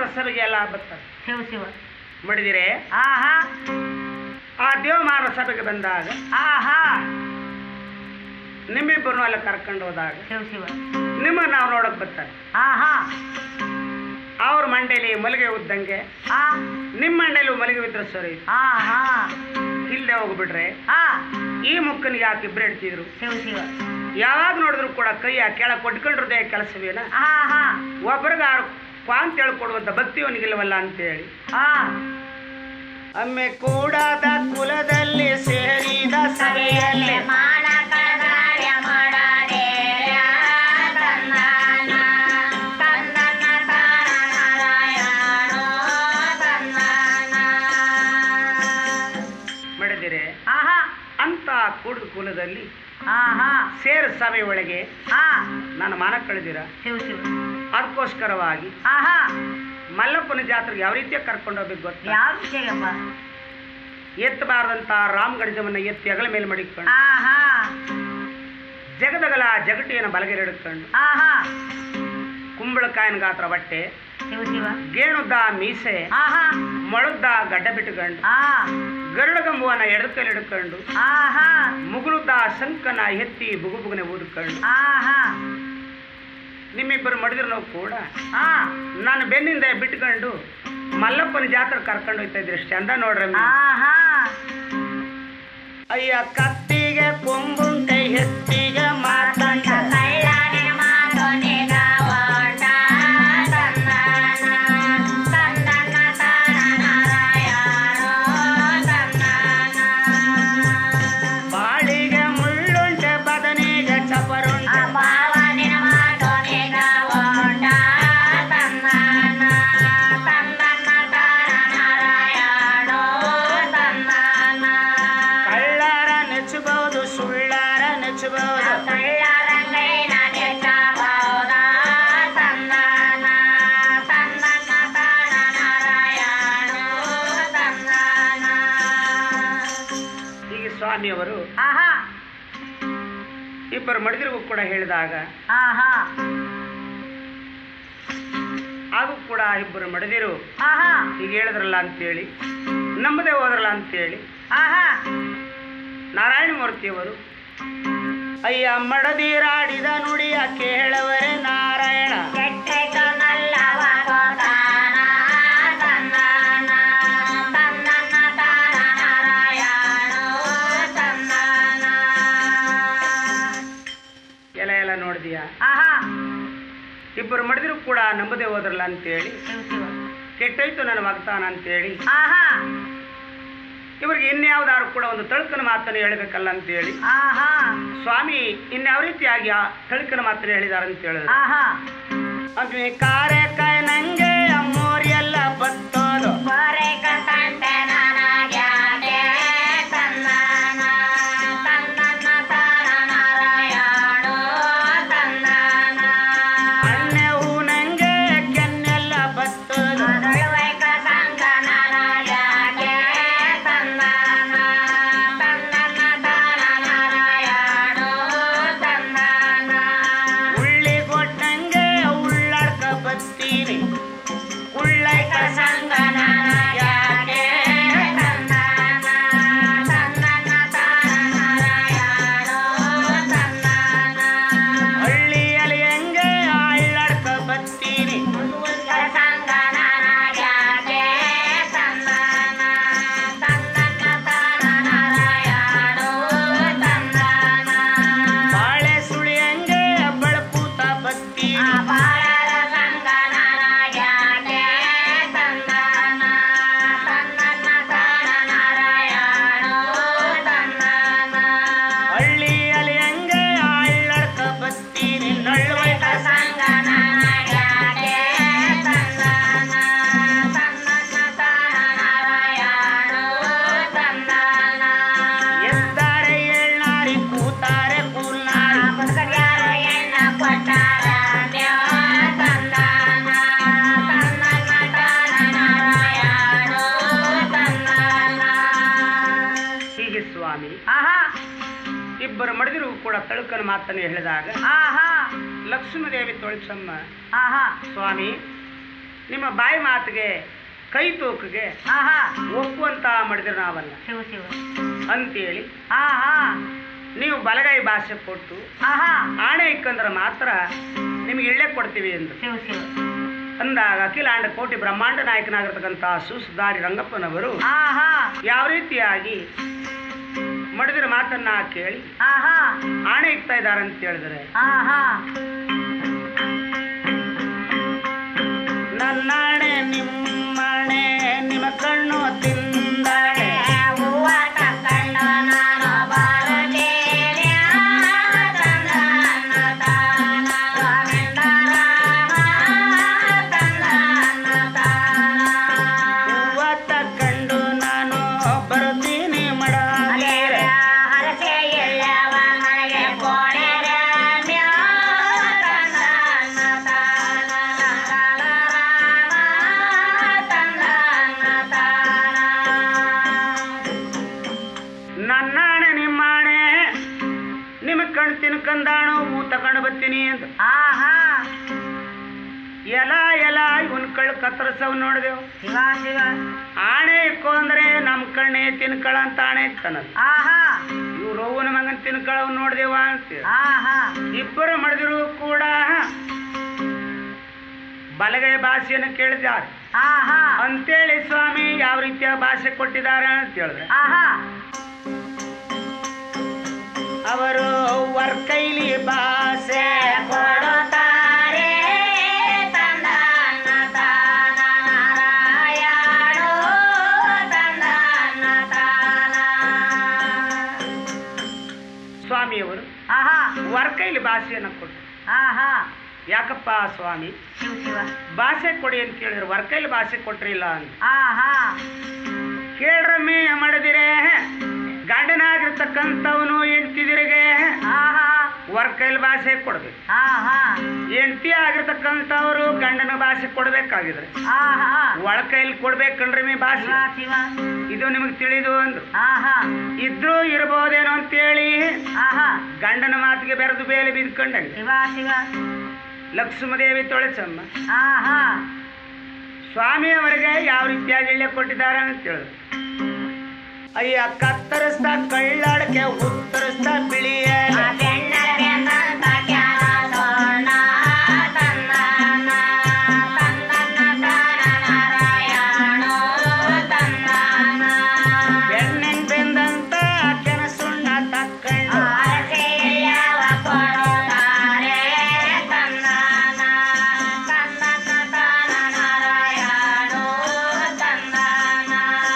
ದೇವಮಾನವ ಸಭೆಗೆ ಎಲ್ಲ ಬರ್ತಾರೆ ಶಿವ ಶಿವ ಮಡಿದಿರೆ ಆಹಾ ಆ ದೇವಮಾನವ ಸಭೆಗೆ ಬಂದಾಗ ಆಹಾ ನಿಮ್ಮಿಬ್ಬರನ್ನು ಅಲ್ಲಿ ಕರ್ಕೊಂಡು ಹೋದಾಗ ಶಿವ ಶಿವ ನಿಮ್ಮ ನಾವು ನೋಡಕ್ ಬರ್ತಾರೆ ಆಹಾ ಅವ್ರ ಮಂಡೆಯಲ್ಲಿ ಮಲ್ಲಿಗೆ ಉದ್ದಂಗೆ ಆ ನಿಮ್ಮ ಮಂಡೆಯಲ್ಲಿ ಮಲ್ಲಿಗೆ ಇದ್ರೆ ಸರಿ ಆಹಾ ಇಲ್ಲದೆ ಹೋಗ್ಬಿಟ್ರೆ ಆ ಈ ಮುಕ್ಕನಿಗೆ ಯಾಕೆ ಇಬ್ಬರು ಇಡ್ತಿದ್ರು ಶಿವ ಶಿವ ಯಾವಾಗ ನೋಡಿದ್ರು ಕೂಡ ಕೈಯ ಕೆಳ ಕೊಟ್ಕೊಂಡಿರೋದೇ ಕೆಲಸವೇನ ಆಹಾ ಒಬ್ಬರಿಗೆ ಕ್ವಾಂತ್ ಹೇಳ್ಕೊಡುವಂತ ಭಕ್ತಿ ಅವನಿಗಿಲ್ಲವಲ್ಲ ಅಂತೇಳಿ ಆ ಒಮ್ಮೆ ಕೂಡದ ಕುಲದಲ್ಲಿ ಸೇರಿದ ಸಭೆಯಲ್ಲಿ ಮಾನಕದಾರ್ಯ ಮಾಡದೇಯ ತನ್ನನ ತನ್ನನ ತಾನಾರಾಯಣೋ ತನ್ನನ ಮಾಡಿದಿರೆ ಆಹಾ ಅಂತ ಕೂಡದ ಕುಲದಲ್ಲಿ ಆಹಾ ಸೇರ ಸಭೆ ಒಳಗೆ ಆ ನಾನು ಮಾನ ಕಳೆದಿರ ಶಿವ ಶಿವ ಅದಕ್ಕೋಸ್ಕರವಾಗಿ ಆಹಾ ಮಲ್ಲಪ್ಪನ ಜಾತ್ರೆಗೆ ಯಾವ ರೀತಿಯಾಗಿ ಕರ್ಕೊಂಡು ಹೋಗ್ಬೇಕು ಗೊತ್ತಾ ಯಾವ ವಿಷಯಪ್ಪ ಎತ್ತಬಾರದಂತ ರಾಮ್ ಗಡಿಜವನ್ನ ಎತ್ತಿ ಅಗಲ ಮೇಲೆ ಮಡಿಕೊಂಡು ಆಹಾ ಜಗದಗಲ ಜಗಟಿಯನ್ನು ಬಲಗೆರೆ ಹಿಡ್ಕೊಂಡು ಆಹಾ ಕುಂಬಳಕಾಯಿನ ಗಾತ್ರ ಬಟ್ಟೆ ಶಿವ ಶಿವ ಗೇಣುದ್ದ ಮೀಸೆ ಆಹಾ ಮೊಳದ್ದ ಗಡ್ಡ ಬಿಟ್ಟುಕೊಂಡು ಆ ಗರುಡಗಂಬುವನ್ನ ಎಡದ ಕೈಲಿ ಹಿಡ್ಕೊಂಡು ಆಹಾ ಮುಗುಳುದ್ದ ಶಂಕನ ಎತ್ತಿ ಬುಗು ಬುಗುನೆ ಊದ್ಕೊಂಡು ಆಹಾ ನಿಮ್ಮಿಬ್ಬರು ಮಡಿದ್ರು ನಾವು ಕೂಡ ಆ ನಾನು ಬೆನ್ನಿಂದ ಬಿಟ್ಕೊಂಡು ಮಲ್ಲಪ್ಪನ ಜಾತ್ರೆ ಕರ್ಕೊಂಡು ಹೋಗ್ತಾ ಇದ್ರಿ ಚಂದ ನೋಡ್ರಿ ಆಹಾ ಅಯ್ಯ ಕತ್ತಿಗೆ ಕೊಂಬುಂಟೆ ಎತ್ತಿಗೆ ಮಾತಂಡ ಕಳ್ಳನೆ ಮಾತು ನಿಗವೊಂಡ ತನ್ನನ ತನ್ನನ ತಾನಾರಾಯಣೋ ತನ್ನನ ಬಾಳಿಗೆ ಮುಳ್ಳುಂಟೆ ಬದನಿಗೆ ಚಪರುಂಟೆ ಭಾವನಿನ ಮಾತು ನಿಗವೊಂಡ ತನ್ನನ ತನ್ನನ ತಾನಾರಾಯಣೋ ತನ್ನನ ಕಳ್ಳರ ನೆಚ್ಚಬಹುದು ಸುಳ್ಳರ ನೆಚ್ಚಬಹುದು ಕಳ್ಳರಂಗೈನ ನೆಚ್ಚಬಹುದ ತನ್ನನ ತನ್ನನ ತಾನಾರಾಯಣೋ ತನ್ನನ ಹೀಗೆ ಸ್ವಾಮಿಯವರು ಆಹಾ ಇಬ್ಬರು ಮಡಿದಿರಿಗೂ ಕೂಡ ಹೇಳಿದಾಗ ಆಹಾ ಹಾಗೂ ಕೂಡ ಇಬ್ಬರು ಮಡಿದಿರು ಆಹಾ ಹೀಗೆ ಹೇಳಿದ್ರಲ್ಲ ಅಂತೇಳಿ ನಮ್ಮದೇ ಹೋದ್ರಲ್ಲ ಅಂತೇಳಿ ಆಹಾ ನಾರಾಯಣ ಮೂರ್ತಿಯವರು ಅಯ್ಯ ಮಡದಿರಾಡಿದ ನುಡಿಯ ಕೇಳವರೇ ನಾರಾಯಣ ಕೆಟ್ಟೆಕ ನಲ್ಲವ ಗೋದಾನ ತನ್ನನ ತನ್ನನ ತಾನಾರಾಯಣೋ ತನ್ನನ ಎಲ್ಲ ಎಲ್ಲ ನೋಡಿದೀಯ ಆಹಾ ಇಬ್ಬರು ಮಡಿದ್ರು ಕೂಡ ನಂಬದೇ ಹೋದ್ರಲ್ಲ ಅಂತೇಳಿ ಶಿವ ಶಿವ ಕೆಟ್ಟೋಯ್ತು ನನ್ನ ವಾಗ್ದಾನ ಅಂತೇಳಿ ಆಹಾ ಇವ್ರಿಗೆ ಇನ್ಯಾವ್ದಾದ್ರು ಕೂಡ ಒಂದು ತಳುಕನ ಮಾತನ್ನು ಹೇಳ್ಬೇಕಲ್ಲ ಅಂತೇಳಿ ಆಹಾ ಸ್ವಾಮಿ ಇನ್ಯಾವ ರೀತಿಯಾಗಿ ಆ ತಳುಕನ ಮಾತನ್ನು ಹೇಳಿದಾರೆ ಅಂತ ಹೇಳಿದ್ರು ಆಹಾ ಅಂದ್ರೆ ಕಾರೆಕಾಯಿ ನಂಗೆ ಅಮ್ಮೋರಿಯೆಲ್ಲ ಬತ್ತೋದು ಕೊರೆಕ ತಂಟೆ ನನಗ್ಯಾಕೆ ತನ್ನನ ತನ್ನನ ತಾನಾರಾಯಣೋ ತನ್ನನ ಅಣ್ಣೆ ಹೂ ನಂಗೆ ಕೆನ್ನೆಲ್ಲ ಬತ್ತೋದು ಅದಳುವೈಕ ಸಂಗ ನನಗ್ಯಾಕೆ ತನ್ನನ ತನ್ನನ ತಾನಾರಾಯಣೋ ತನ್ನನ ಉಳ್ಳಿ ಕೊಟ್ಟಂಗೆ ಉಳ್ಳಾಡ್ಕ ಬತ್ತೀನಿ ಉಳ್ಳೈಕ ಸಂಗನ ಯಾಕೆ ತನ್ನನ ತನ್ನನ ತಾನಾರಾಯಣೋ ತನ್ನನ ಹಳ್ಳಿಯಲ್ಲಿ ಹೆಂಗೆ ಉಳ್ಳಾಡ್ಕ ಬತ್ತೀನಿ ಸಂಗನನಗ್ಯಾಕೆ ತನ್ನನ ತನ್ನನ ತಾನಾರಾಯಣೋ ತನ್ನನ ಬಾಳೆ ಸುಳಿ ಹೆಂಗೆ ಬಳಪೂತ ಬತ್ತೀನಿ ಅಪಾರ ಸಂಗನನಗ್ಯಾಕೆ ತನ್ನನ ತನ್ನನ ತಾನಾರಾಯಣೋ ತನ್ನನ ಹಳ್ಳಿಯಲ್ಲಿ ಹೆಂಗೆ ಉಳ್ಳಾಡ್ಕ ಬತ್ತೀನಿ ನಳ್ವೈಕ ಸಂಗನನಗ್ಯಾಕೆ ತನ್ನನ ತನ್ನನ ತಾನಾರಾಯಣೋ ತನ್ನನ ಎದ್ದಾರೆ ಏಳ್ನಾರಿ ಕೂತಾರೆ ಕೂಲ್ನಾರಿ ಪುಸ್ತಕ್ಯಾರು ಎಣ್ಣ ಕೊಟ್ಟಾರ ತನ್ನನ ತನ್ನನ ತಾನಾರಾಯಣೋ ತನ್ನನ ಹೀಗೆ ಸ್ವಾಮಿ ಆಹಾ ಇಬ್ಬರು ಮಡಿದಿರು ಕೂಡ ತಳುಕನ ಮಾತನ್ನು ಹೇಳಿದಾಗ ಆಹಾ ಲಕ್ಷ್ಮೀದೇವಿ ತೊಳಸಮ್ಮ ಆಹಾ ಸ್ವಾಮಿ ನಿಮ್ಮ ಬಾಯಿ ಮಾತಿಗೆ ಕೈ ತೂಕಿಗೆ ಆಹಾ ಒಪ್ಪುವಂತ ಮಾಡಿದ್ರೆ ನಾವಲ್ಲ ಶಿವ ಶಿವ ಅಂತೇಳಿ ಆಹಾ ನೀವು ಬಲಗೈ ಭಾಷೆ ಕೊಟ್ಟು ಆಹಾ ಆಣೆ ಇಕ್ಕಂದ್ರೆ ಮಾತ್ರ ನಿಮ್ಗೆ ಇಳ್ಳೆ ಕೊಡ್ತೀವಿ ಎಂದು ಶಿವ ಶಿವ ಅಂದಾಗ ಅಖಿಲಾಂಡ ಕೋಟಿ ಬ್ರಹ್ಮಾಂಡ ನಾಯಕನಾಗಿರ್ತಕ್ಕಂಥ ಸುಸುಧಾರಿ ರಂಗಪ್ಪನವರು ಆಹಾ ಯಾವ ರೀತಿಯಾಗಿ ಮಡಿದಿರ ಮಾತನ್ನ ಕೇಳಿ ಆಹಾ ಆಣೆ ಇಕ್ತಾ ಇದ್ದಾರೆ ಅಂತ ಹೇಳಿದ್ರೆ ಆಹಾ ನನ್ನಾಣೆ ನಿಮ್ಮಣೆ ನಿಮ್ಮ ಕಣ್ಣು ತಿಂದಾಣೆ ಹೂವ ತಕ್ಕಂಡು ನಾನು ಬರುತ್ತೇನೆ ತಂದನ ತಾನ ಗೋವಿಂದರಾಮ ತಂದನ ತಾನ ಹೂವ ತಕ್ಕಂಡು ನಾನು ಬರ್ತೀನಿ ಮಡಲೇರ ಹರಸೆ ಎಲ್ಲವ ನನಗೆ ಕೋಣೆ ರಮ್ಯ ತಂದನ ತಾನ ರಾಮ ತಂದನ ತಾನ ನನ್ನಾಣೆ ನಿಮ್ಮಾಣೆ ನಿಮ್ಮ ಕಣ್ ತಿನ್ಕಂದಾಣು ಹೂ ತಗೊಂಡು ಬರ್ತೀನಿ ಅಂತ ಆಹಾ ಎಲ ಎಲ ಇವನ್ ಕಳ್ ಕತ್ತರಿಸವ್ ನೋಡಿದೆವು ಶಿವ ಶಿವ ಆಣೆ ಇಕ್ಕೋ ಅಂದ್ರೆ ನಮ್ ಕಣ್ಣೆ ತಿನ್ಕಳ ಅಂತ ಆಣೆ ಇಕ್ಕನಲ್ಲ ಆಹಾ ಇವ್ರು ರವ್ವನ ಮಗನ್ ತಿನ್ಕಳವ್ ನೋಡ್ದೇವ ಅಂತೇಳಿ ಆಹಾ ಇಬ್ಬರು ಮಾಡಿದ್ರು ಕೂಡ ಬಲಗೈ ಭಾಷೆಯನ್ನು ಕೇಳಿದ್ದಾರೆ ಆಹಾ ಅಂತೇಳಿ ಸ್ವಾಮಿ ಯಾವ ರೀತಿಯ ಭಾಷೆ ಕೊಟ್ಟಿದ್ದಾರೆ ಅಂತ ಹೇಳಿದ್ರೆ ಆಹಾ ಅವರು ವರ್ಕೈಲಿ ಭಾಷೆ ಕೊಡುತ್ತಾರೆ ತಂದನ ತಾನ ನಾರಾಯಣೋ ತಂದನ ತಾನ ಸ್ವಾಮಿಯವರು ಆಹಾ ವರ್ಕೈಲಿ ಭಾಷೆಯನ್ನು ಕೊಟ್ಟು ಆಹಾ ಯಾಕಪ್ಪ ಸ್ವಾಮಿ ಶಿವ ಶಿವ ಭಾಷೆ ಕೊಡಿ ಅಂತ ಕೇಳಿದ್ರು ವರ್ಕೈಲಿ ಭಾಷೆ ಕೊಟ್ರಿಲ್ಲ ಅಂತ ಆಹಾ ಕೇಳ್ರಮ್ಮಿ ಮಾಡಿದಿರೆ ಗಂಡನಾಗಿರ್ತಕ್ಕಂಥವನು ಹೆಂಡ್ತಿದಿರಿಗೆ ಆಹಾ ವರ್ಕೈಲ್ ಭಾಷೆ ಕೊಡ್ಬೇಕು ಆಹಾ ಹೆಂಡತಿ ಆಗಿರ್ತಕ್ಕಂಥವ್ರು ಗಂಡನ ಭಾಷೆ ಕೊಡ್ಬೇಕಾಗಿದ್ರೆ ಆಹಾ ಒಳಕೈಲಿ ಕೊಡ್ಬೇಕನ್ರಿ ಮೀ ಭಾಷೆ ಶಿವ ಶಿವ ಇದು ನಿಮಗೆ ತಿಳಿದು ಅಂದ್ರು ಆಹಾ ಇದ್ರೂ ಇರ್ಬೋದೇನೋ ಅಂತೇಳಿ ಆಹಾ ಗಂಡನ ಮಾತಿಗೆ ಬೆರೆದು ಬೇಲೆ ಬಿದ್ಕೊಂಡಂಗೆ ಶಿವ ಶಿವ ಲಕ್ಷ್ಮದೇವಿ ತೊಳೆಸಮ್ಮ ಆಹಾ ಸ್ವಾಮಿಯವರಿಗೆ ಯಾವ ರೀತಿಯಾಗಿ ಇಳ್ಳೆ ಕೊಟ್ಟಿದ್ದಾರೆ ಅಂತ ಹೇಳಿದ್ರು ಅಯ್ಯ ಕತ್ತರಿಸ್ದ ಕಳ್ಳಾಡಕ್ಕೆ ಉತ್ತರಿಸ್ದ ಬಿಳಿಯ ಬೆನ್ನಗೆ ತಂದ ಕ್ಯಾಸೋಣ ತಂದನ ತಂದನ ತಾನ ನಾರಾಯಣೋ ತಂದನ ಬೆಣ್ಣೆನ್ ಬೆಂದಂತ ಕೆನಸುಣ್ಣ ತಕ್ಕಂಡು ಹರಸೆ ಎಲ್ಲವ ಕೊಡುತ್ತಾರೆ ತಂದನ ತಂದನ ತಾನ ನಾರಾಯಣೋ ತಂದನ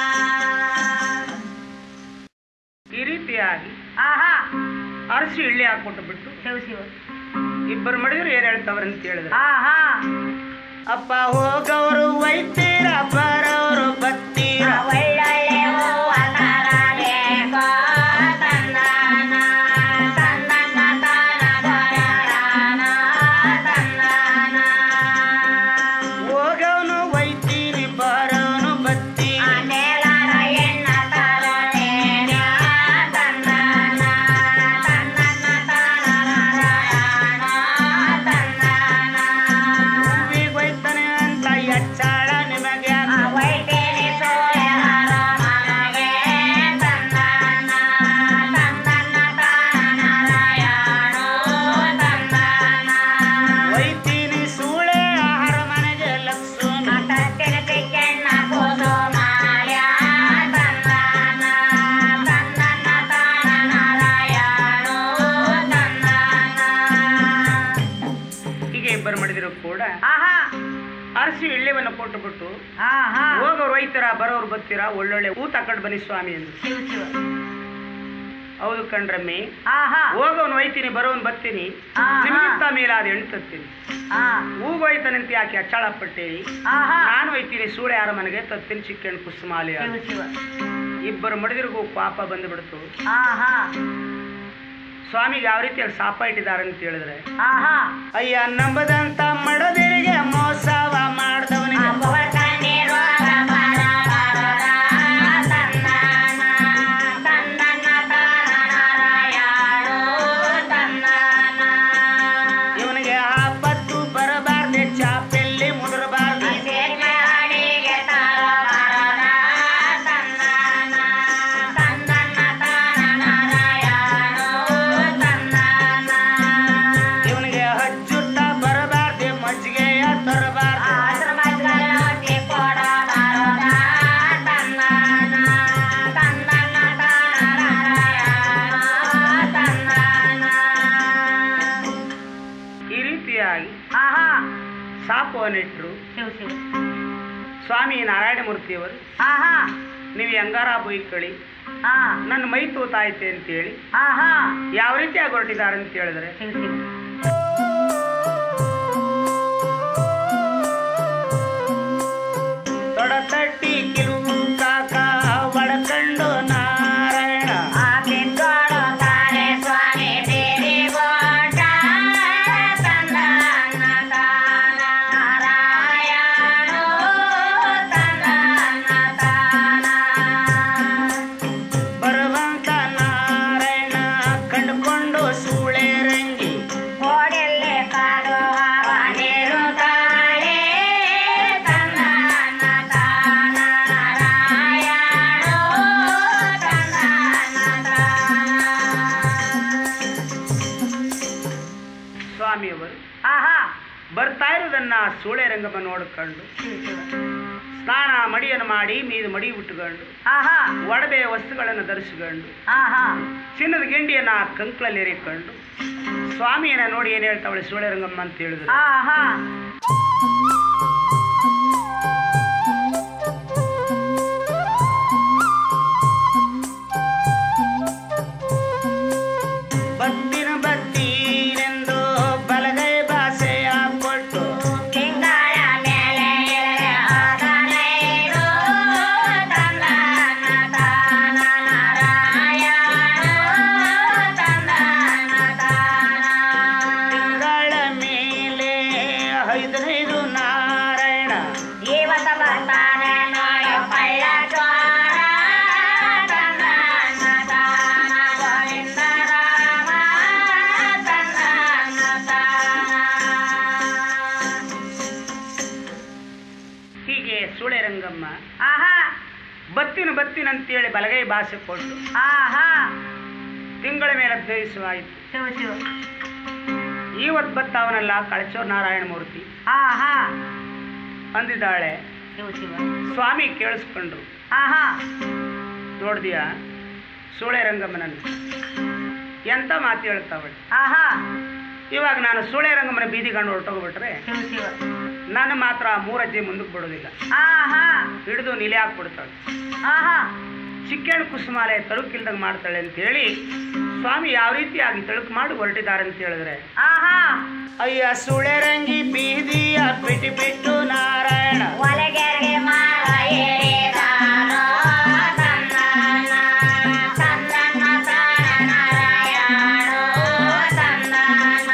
ಈ ರೀತಿಯಾಗಿ ಆಹಾ ಅರಸಿ ಇಳ್ಳಿ ಹಾಕೊಟ್ಟು ಬಿಟ್ಟು ಶಿವ ಶಿವ ಇಬ್ಬರು ಮಡಿದ್ರು ಏನ್ ಹೇಳ್ತಾವ್ರ ಅಂತ ಹೇಳಿದ್ರು ಆಹಾ ಅಪ್ಪ ಹೋಗವರು ಒಯ್ತೀರ ಬರೋರು ಬತ್ತೀರ ಒಳ್ಳೊಳ್ಳೆ ಹೂವ ತರಬೇಕು ತಂದನ ತಂದನ ತಾನ ಬರದಾನ ತಂದನ ಹೋಗವನು ಒಯ್ತೀನಿ ಬರೋನು ಬತ್ತೀನಿ ಆಮೇಲಾರ ಎಣ್ಣ ತರಲೇನ ತಂದನ ತಂದನ ತಾನ ನಾರಾಯಣ ತಂದನ ಹೂವಿಗ್ ಒಯ್ತಾನೆ ಅಂತ ಎಚ್ಚಾಳ ನಿಮಗೆ ಅವೈತೇನೆ ಸೋಯಹಾರ ಮನಗೆ ತಂದನ ತಂದನ ತಾನ ನಾರಾಯಣೋ ತಂದನ ಒಯ್ತೀನಿ ಸೂಳೆ ಆಹಾರ ಮನೆಗೆ ಲಕ್ಷ್ಮಣ ತತ್ತಿನ ಚಿಕ್ಕಣ್ಣ ಕುಸುಮಾಯ ತಂದನ ತಂದನ ತಾನ ನಾರಾಯಣೋ ತಂದನ ಹೀಗೆ ಇಬ್ಬರು ಮಾಡಿದ್ರು ಕೂಡ ಆಹಾ ಅರಸಿ ಇಳ್ಳೆವನ್ನು ಕೊಟ್ಟು ಬಿಟ್ಟು ಆಹಾ ಹೋಗೋರು ಒಯ್ತೀರಾ ಬರೋರು ಬತ್ತೀರಾ ಒಳ್ಳೊಳ್ಳೆ ಹೂ ತಕೊಂಡ್ ಬನ್ನಿ ಸ್ವಾಮಿ ಎಂದು ಶಿವ ಶಿವ ಹೌದು ಕಣ್ರಮ್ಮಿ ಆಹಾ ಹೋಗೋನು ಒಯ್ತೀನಿ ಬರೋನ್ ಬತ್ತೀನಿ ಆಹಾ. ನಿಮ್ಗಿಂತ ಮೇಲಾದ ಹೆಣ್ಣು ತತ್ತೀನಿ ಆ ಹೂಗ್ ಒಯ್ತಾನಂತ ಯಾಕೆ ಅಚ್ಚಾಳ ಪಟ್ಟೇರಿ ಆಹಾ ನಾನು ಒಯ್ತೀನಿ ಸೂಳೆ ಯಾರ ಮನೆಗೆ ತತ್ತೀನಿ ಚಿಕ್ಕಣ್ಣ ಕುಸುಮಾಲಿ ಶಿವ ಶಿವ ಇಬ್ಬರು ಮಡಿದಿರ್ಗೂ ಪಾಪ ಬಂದುಬಿಡ್ತು ಆಹಾ ಸ್ವಾಮಿಗೆ ಯಾವ ರೀತಿಯಾಗಿ ಶಾಪ ಇಟ್ಟಿದ್ದಾರೆ ಅಂತ ಹೇಳಿದ್ರೆ ಆಹಾ ಅಯ್ಯ ನಂಬದಂತ ಮಡದಿರಿಗೆ ಮೋಸವ ಮಾಡ್ದವನಿಗೆ ರೋಗ ಬರ ಬರದ ತಂದನ ತಂದನ ತಾನ ನಾರಾಯಣೋ ತಂದನ ಇವನಿಗೆ ಆಪತ್ತು ಬರಬಾರ್ದೆ ಚಾಪೆಲ್ಲಿ ಮುದರಬಾರ್ದು ಅದೇ ಹಚ್ಚುತ್ತ ಬರಬಾರ್ದೆ ಮಜ್ಜಿಗೆಯ ತರಬಾರ್ದೆ ಆದ್ರ ಮಜ್ಗಲ್ಲ ಕೊಡ ಬರೋದ ತನ್ನನ ತನ್ನನ ತಾನರಾಯಣ ತನ್ನನ ಈ ರೀತಿಯಾಗಿ ಆಹಾ ಶಾಪವನ್ನಿಟ್ರು ಶಿವ ಶಿವ ಸ್ವಾಮಿ ನಾರಾಯಣಮೂರ್ತಿಯವರು ಆಹಾ ನೀವು ಹೆಂಗಾರ ಬೈಕಳಿ ಆ ನನ್ನ ಮೈ ತೂತಾಯ್ತೆ ಅಂತೇಳಿ ಆಹಾ ಯಾವ ರೀತಿಯಾಗಿ ಹೊರಟಿದ್ದಾರೆ ಅಂತ ಹೇಳಿದ್ರೆ ಶಿವ ಶಿವ ತೊಡತಟ್ಟಿ ಕಿಲು ಕಾಕ ಒಳಕಂಡು ನಾರಾಯಣ ಆಕಿತ್ತೋಡು ತಾರೆ ಸ್ವಾಮಿ ದೇವಿ ಗೋಟ ತನ್ನನ ತಾನ ನಾರಾಯಣ ತನ್ನನ ತಾನ ಬರುವಂತ ನಾರಾಯಣ ಕಂಡುಕೊಂಡು ಸೂಳೆ ರಂಗಿ ಓಡೆಲ್ಲೆ ಕಾಡುವ ನೀರು ತಾಳೆ ತನ್ನನ ತಾನ ನಾರಾಯಣ ತನ್ನನ ತಾನ ಸ್ವಾಮಿಯವರು ಆಹಾ ಬರ್ತಾ ಇರೋದನ್ನ ಸೂಳೆ ರಂಗಮ್ಮ ನೋಡಿಕೊಂಡು ಶಿವ ಶಿವ ಸ್ನಾನ ಮಡಿಯನ್ನು ಮಾಡಿ ಮೀದು ಮಡಿ ಉಟ್ಟುಕೊಂಡು ಆಹಾ ಒಡವೆ ವಸ್ತುಗಳನ್ನು ಧರಿಸಿಕೊಂಡು ಆಹಾ ಚಿನ್ನದ ಗಿಂಡಿಯನ್ನ ಕಂಕ್ಳಲ್ಲಿ ಏರಿಕೊಂಡು ಸ್ವಾಮಿಯನ್ನ ನೋಡಿ ಏನ್ ಹೇಳ್ತಾವಳೆ ಸೂಳೆ ರಂಗಮ್ಮ ಅಂತ ಹೇಳಿದ್ರು ಆಹಾ ಬತ್ತಿನ ಬತ್ತೀನೆಂದು ಬಲಗೈ ಭಾಷೆಯ ಕೊಟ್ಟು ಲಿಂಗಾಳ ಮೇಲೆ ಎಳೆ ಆದನೈರು ತನ್ನನ ತಾನ ನಾರಾಯಣ ತನ್ನನ ತಾನ ತಿಂಗಳ ಮೇಲೆ ಐದನೈದು ನಾರಾಯಣ ಇವತ್ತ ಬರ್ತಾನೆ ನೋಡು ಪಳ್ಳ ಚೋರ ತನ್ನನ ತಾನ ಗೋವಿಂದ ರಾಮ ತನ್ನನ ತಾನ ಹೀಗೆ ಸೂಳೆ ರಂಗಮ್ಮ ಆಹಾ ಬತ್ತಿನ ಬತ್ತಿನ ಅಂತೇಳಿ ಬಲಗೈ ಭಾಷೆ ಕೊಟ್ಟು ಆಹಾ ತಿಂಗಳ ಮೇಲೆ ಅಧ್ಯಯಿಸುವಾಯಿತು ಶಿವ ಶಿವ ಇವತ್ತು ಬತ್ತಾವನಲ್ಲ ಕಳಚೋರ್ ನಾರಾಯಣ ಮೂರ್ತಿ ಆಹಾ ಅಂದಿದ್ದಾಳೆ ಶಿವ ಶಿವ ಸ್ವಾಮಿ ಕೇಳಿಸ್ಕೊಂಡ್ರು ಆಹಾ ನೋಡ್ದಿಯಾ ಸೂಳೆ ರಂಗಮ್ಮನನ್ನು ಎಂತ ಮಾತು ಹೇಳ್ತಾವಳೆ ಆಹಾ ಇವಾಗ ನಾನು ಸೂಳೆ ರಂಗಮ್ಮನ ಬೀದಿಗಂಡು ಹೊರಟೋಗ್ಬಿಟ್ರೆ ಶಿವ ಶಿವ ನನ್ನ ಮಾತ್ರ ಮೂರಜ್ಜೆ ಮುಂದಕ್ಕೆ ಬಿಡೋದಿಲ್ಲ ಆಹಾ ಹಿಡಿದು ನಿಲೆ ಹಾಕ್ಬಿಡ್ತಾಳೆ ಆಹಾ ಚಿಕ್ಕಣ್ಣ ಕುಸುಮಾಲೆ ತಳುಕಿಲ್ದಂಗೆ ಮಾಡ್ತಾಳೆ ಅಂತ ಹೇಳಿ ಸ್ವಾಮಿ ಯಾವ ರೀತಿಯಾಗಿ ತಳುಕು ಮಾಡಿ ಹೊರಟಿದ್ದಾರೆ ಅಂತ ಹೇಳಿದ್ರೆ ಆಹಾ ಅಯ್ಯ ಸುಳೆ ರಂಗಿ ಬೀದಿಯ ಬಿಟ್ಟು ಬಿಟ್ಟು ನಾರಾಯಣ ಒಳಗೆರೆ ಮಾರ ಏರಿದಾನೋ ತನ್ನನ ತನ್ನನ ತಾನ ನಾರಾಯಣೋ ತನ್ನನ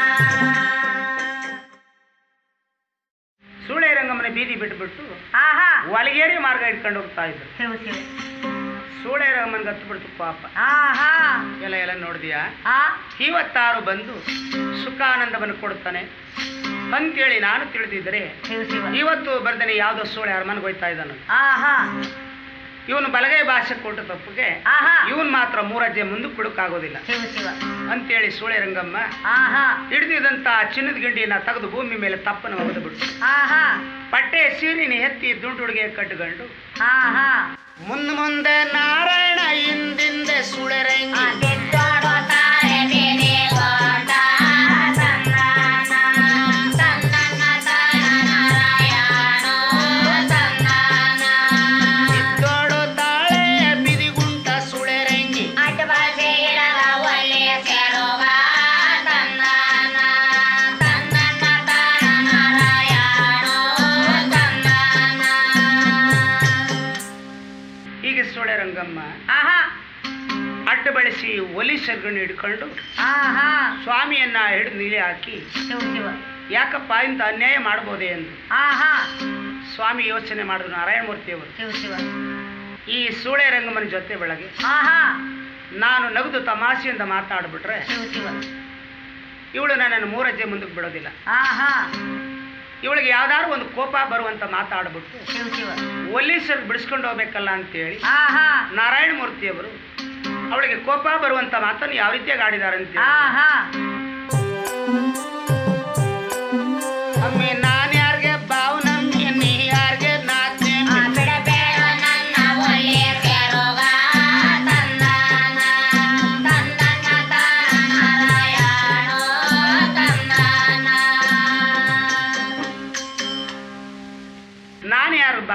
ಸುಳೆ ರಂಗಮ್ಮನ ಬೀದಿ ಬಿಟ್ಬಿಟ್ಟು ಆಹಾ ಒಲಗೇರಿ ಮಾರ್ಗ ಇಟ್ಕೊಂಡು ಹೋಗ್ತಾ ಇದ್ರು ಶಿವ ಶಿವ ಸೂಳೆ ರಂಗಮ್ಮನ್ಗೆ ಹತ್ತು ಬಿಡ್ತು ಪಾಪ ಆಹಾ ಎಲ್ಲ ಎಲ್ಲ ನೋಡಿದ್ಯಾ ಆ ಇವತ್ತಾರು ಬಂದು ಸುಖಾನಂದವನ್ನು ಕೊಡ್ತಾನೆ ಅಂತೇಳಿ ನಾನು ತಿಳಿದಿದ್ರೆ ಶಿವ ಶಿವ ಇವತ್ತು ಬರ್ದೇನೆ ಯಾವುದೋ ಸೂಳೆ ಅರಮನೆಗೆ ಹೋಯ್ತಾ ಇದ್ದಾನೆ ಆಹಾ ಇವನು ಬಲಗೈ ಭಾಷೆ ಕೊಟ್ಟ ತಪ್ಪಿಗೆ ಆಹಾ ಇವನ್ ಮಾತ್ರ ಮೂರಜ್ಜೆ ಮುಂದಕ್ಕೆ ಬಿಡಕ್ಕಾಗೋದಿಲ್ಲ ಶಿವ ಶಿವ ಅಂತೇಳಿ ಸೂಳೆ ರಂಗಮ್ಮ ಆಹಾ ಹಿಡಿದಿದಂತ ಚಿನ್ನದ ಗಿಂಡಿಯನ್ನ ತೆಗೆದು ಭೂಮಿ ಮೇಲೆ ತಪ್ಪನ್ನು ಒಗೆದು ಬಿಟ್ಟು ಆಹಾ ಪಟ್ಟೆ ಸೀರಿನ ಎತ್ತಿ ದುಂಡುಡುಗೆ ಕಟ್ಟಿಕೊಂಡು ಆಹಾ ಮುಂದೆ ಮುಂದೆ ನಾರಾಯಣ ಹಿಂದಿಂದೆ ಸೂಳೆ ರಂಗಿ ತಿದ್ದೋಡು ತಾರೆ ಬೀದಿ ಗೋಟ ತನ್ನನ ತನ್ನನ ತಾನ ನಾರಾಯಣೋ ತನ್ನನ ಇದ್ದೋಡು ತಾಳೆ ಬಿದಿಗುಂಟ ಸೂಳೆ ರಂಗಿ ಅಡ್ಡ ಬಲ್ಬೆ ಇಡದ ಒಳ್ಳೆಯ ಸೇರುವ ತನ್ನನ ತನ್ನನ ತಾನ ನಾರಾಯಣೋ ತನ್ನನ ಹೀಗೆ ಸೂಳೆ ರಂಗಮ್ಮ ಆಹಾ ಅಡ್ಡ ಬಳಸಿ ಒಲಿ ಸರ್ಗನ್ನು ಹಿಡ್ಕೊಂಡು ಆಹಾ ಸ್ವಾಮಿಯನ್ನ ಹಿಡಿದು ನೀಲಿ ಹಾಕಿ ಶಿವ ಶಿವ ಯಾಕಪ್ಪ ಇಂಥ ಅನ್ಯಾಯ ಮಾಡ್ಬೋದೇ ಎಂದು ಆಹಾ ಸ್ವಾಮಿ ಯೋಚನೆ ಮಾಡಿದ್ರು ನಾರಾಯಣಮೂರ್ತಿಯವರು ಶಿವ ಶಿವ ಈ ಸೂಳೆ ರಂಗಮ್ಮನ ಜೊತೆ ಬೆಳಗ್ಗೆ ಆಹಾ ನಾನು ನಗದು ತಮಾಷೆಯಿಂದ ಮಾತಾಡ್ಬಿಟ್ರೆ ಶಿವ ಶಿವ ಇವಳು ನನ್ನನ್ನು ಮೂರಜ್ಜೆ ಮುಂದಕ್ಕೆ ಬಿಡೋದಿಲ್ಲ ಆಹಾ ಇವಳಿಗೆ ಯಾವ್ದಾದ್ರು ಒಂದು ಕೋಪ ಬರುವಂತ ಮಾತಾಡ್ಬಿಟ್ಟು ಶಿವ ಶಿವ ಒಲೀಸರು ಬಿಡಿಸ್ಕೊಂಡು ಹೋಗ್ಬೇಕಲ್ಲ ಅಂತೇಳಿ ಆಹಾ ನಾರಾಯಣ ಮೂರ್ತಿಯವರು ಅವಳಿಗೆ ಕೋಪ ಬರುವಂತ ಮಾತನ್ನು ಯಾವ ರೀತಿಯಾಗಿ ಆಡಿದ್ದಾರೆ ಅಂತ ಆಹಾ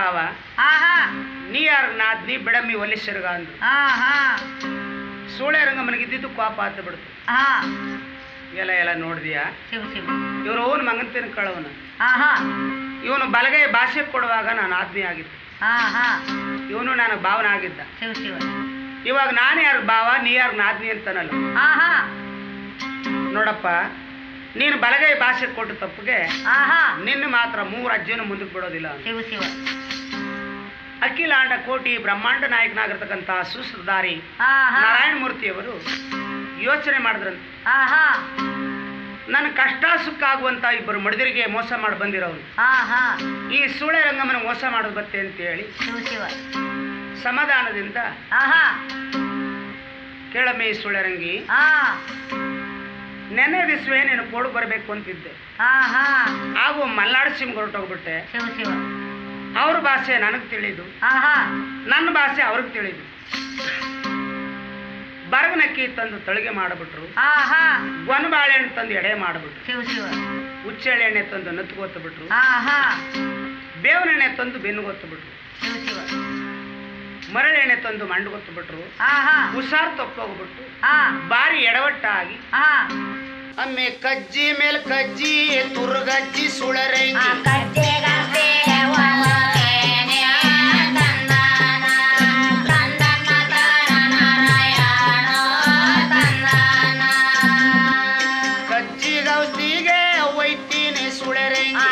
ಬಾವ ಆಹಾ ನೀ ಯಾರು ನಾದ್ನಿ ಬಿಡಮ್ಮಿ ಒಲಿಸರ್ಗ ಅಂದ್ರು ಆಹಾ ಸೂಳೆ ರಂಗಮ್ಮನಿಗೆ ಇದ್ದಿದ್ದು ಕೋಪ ಆತ ಬಿಡ್ತು ಹಾ ಎಲ್ಲ ಎಲ್ಲ ನೋಡಿದ್ಯಾ ಶಿವ ಶಿವ ಇವರು ಓನ್ ಮಗನ್ ತಿನ್ಕೊಳ್ಳವನ ಆಹಾ ಇವನು ಬಲಗೈ ಭಾಷೆ ಕೊಡುವಾಗ ನಾನು ಆಜ್ಞೆ ಆಗಿದ್ದೆ ಆಹಾ ಇವನು ನನಗೆ ಭಾವನ ಆಗಿದ್ದ ಶಿವ ಶಿವ ಇವಾಗ ನಾನು ಯಾರು ಭಾವ ನೀ ಯಾರು ನಾದ್ನಿ ಅಂತಾನಲ್ಲ ಆಹಾ ನೋಡಪ್ಪ ನೀನು ಬಲಗೈ ಭಾಷೆ ಕೊಟ್ಟು ತಪ್ಪಿಗೆ ಆಹಾ ನಿನ್ನ ಮಾತ್ರ ಮೂರು ಅಜ್ಜಿಯನ್ನು ಮುಂದಕ್ಕೆ ಬಿಡೋದಿಲ್ಲ ಅಂತ. ಶಿವ ಶಿವ ಅಖಿಲಾಂಡ ಕೋಟಿ ಬ್ರಹ್ಮಾಂಡ ನಾಯಕನಾಗಿರ್ತಕ್ಕಂಥ ಸುಸ್ರದಾರಿ ಆಹಾ ನಾರಾಯಣ ಮೂರ್ತಿಯವರು ಯೋಚನೆ ಮಾಡಿದ್ರಂತೆ ಆಹಾ ನನ್ನ ಕಷ್ಟ ಸುಖ ಆಗುವಂತ ಇಬ್ಬರು ಮಡಿದರಿಗೆ ಮೋಸ ಮಾಡಿ ಬಂದಿರೋರು ಆಹಾ ಈ ಸೂಳೆ ರಂಗಮ್ಮನ ಮೋಸ ಮಾಡೋದು ಬತ್ತೆ ಅಂತ ಹೇಳಿ ಶಿವ ಶಿವ ಸಮಾಧಾನದಿಂದ ಆಹಾ ಕೇಳಮ್ಮೆ ಈ ಸೂಳೆ ರಂಗಿ ಆ ನೆನೆ ದಿವಸವೇ ನೀನು ಕೊಡು ಬರಬೇಕು ಅಂತಿದ್ದೆ ಆಹಾ ಹಾಗೂ ಮಲ್ನಾಡು ಸಿಮ್ ಹೊರಟೋಗ್ಬಿಟ್ಟೆ ಶಿವ ಶಿವ ಅವ್ರ ಭಾಷೆ ನನಗೆ ತಿಳಿದು ಆಹಾ ನನ್ನ ಭಾಷೆ ಅವ್ರಿಗೆ ತಿಳಿದು ಬರಗನಕ್ಕಿ ತಂದು ತಳಿಗೆ ಮಾಡಿಬಿಟ್ರು ಆಹಾ ಗೊನ ಬಾಳೆಹಣ್ಣು ತಂದು ಎಡೆ ಮಾಡಿಬಿಟ್ರು ಶಿವ ಶಿವ ಹುಚ್ಚೆಳೆ ಎಣ್ಣೆ ತಂದು ನತ್ಕೊತ್ತು ಬಿಟ್ರು ಆಹಾ ಬೇವಿನ ಎಣ್ಣೆ ತಂದು ಬೆನ್ನುಗೊತ್ತು ಬಿಟ್ರು ಶಿವ ಶಿವ ಮರಳೆಣ್ಣೆ ತಂದು ಮಂಡುಗೊತ್ತು ಬಿಟ್ರು ಆಹಾ ಹುಷಾರ್ ತಪ್ಪೋಗ್ಬಿಟ್ಟು ಆ ಬಾರಿ ಎಡವಟ್ಟಾಗಿ ಆ ಒಮ್ಮೆ ಕಜ್ಜಿ ಮೇಲೆ ಕಜ್ಜಿ ತುರ್ಗಜ್ಜಿ ಸುಳರಂಗಿ ಕಜ್ಜಿ ಗೌಸಿಗೆ ಒಯ್ತೀನಿ ಸುಳರಂಗಿ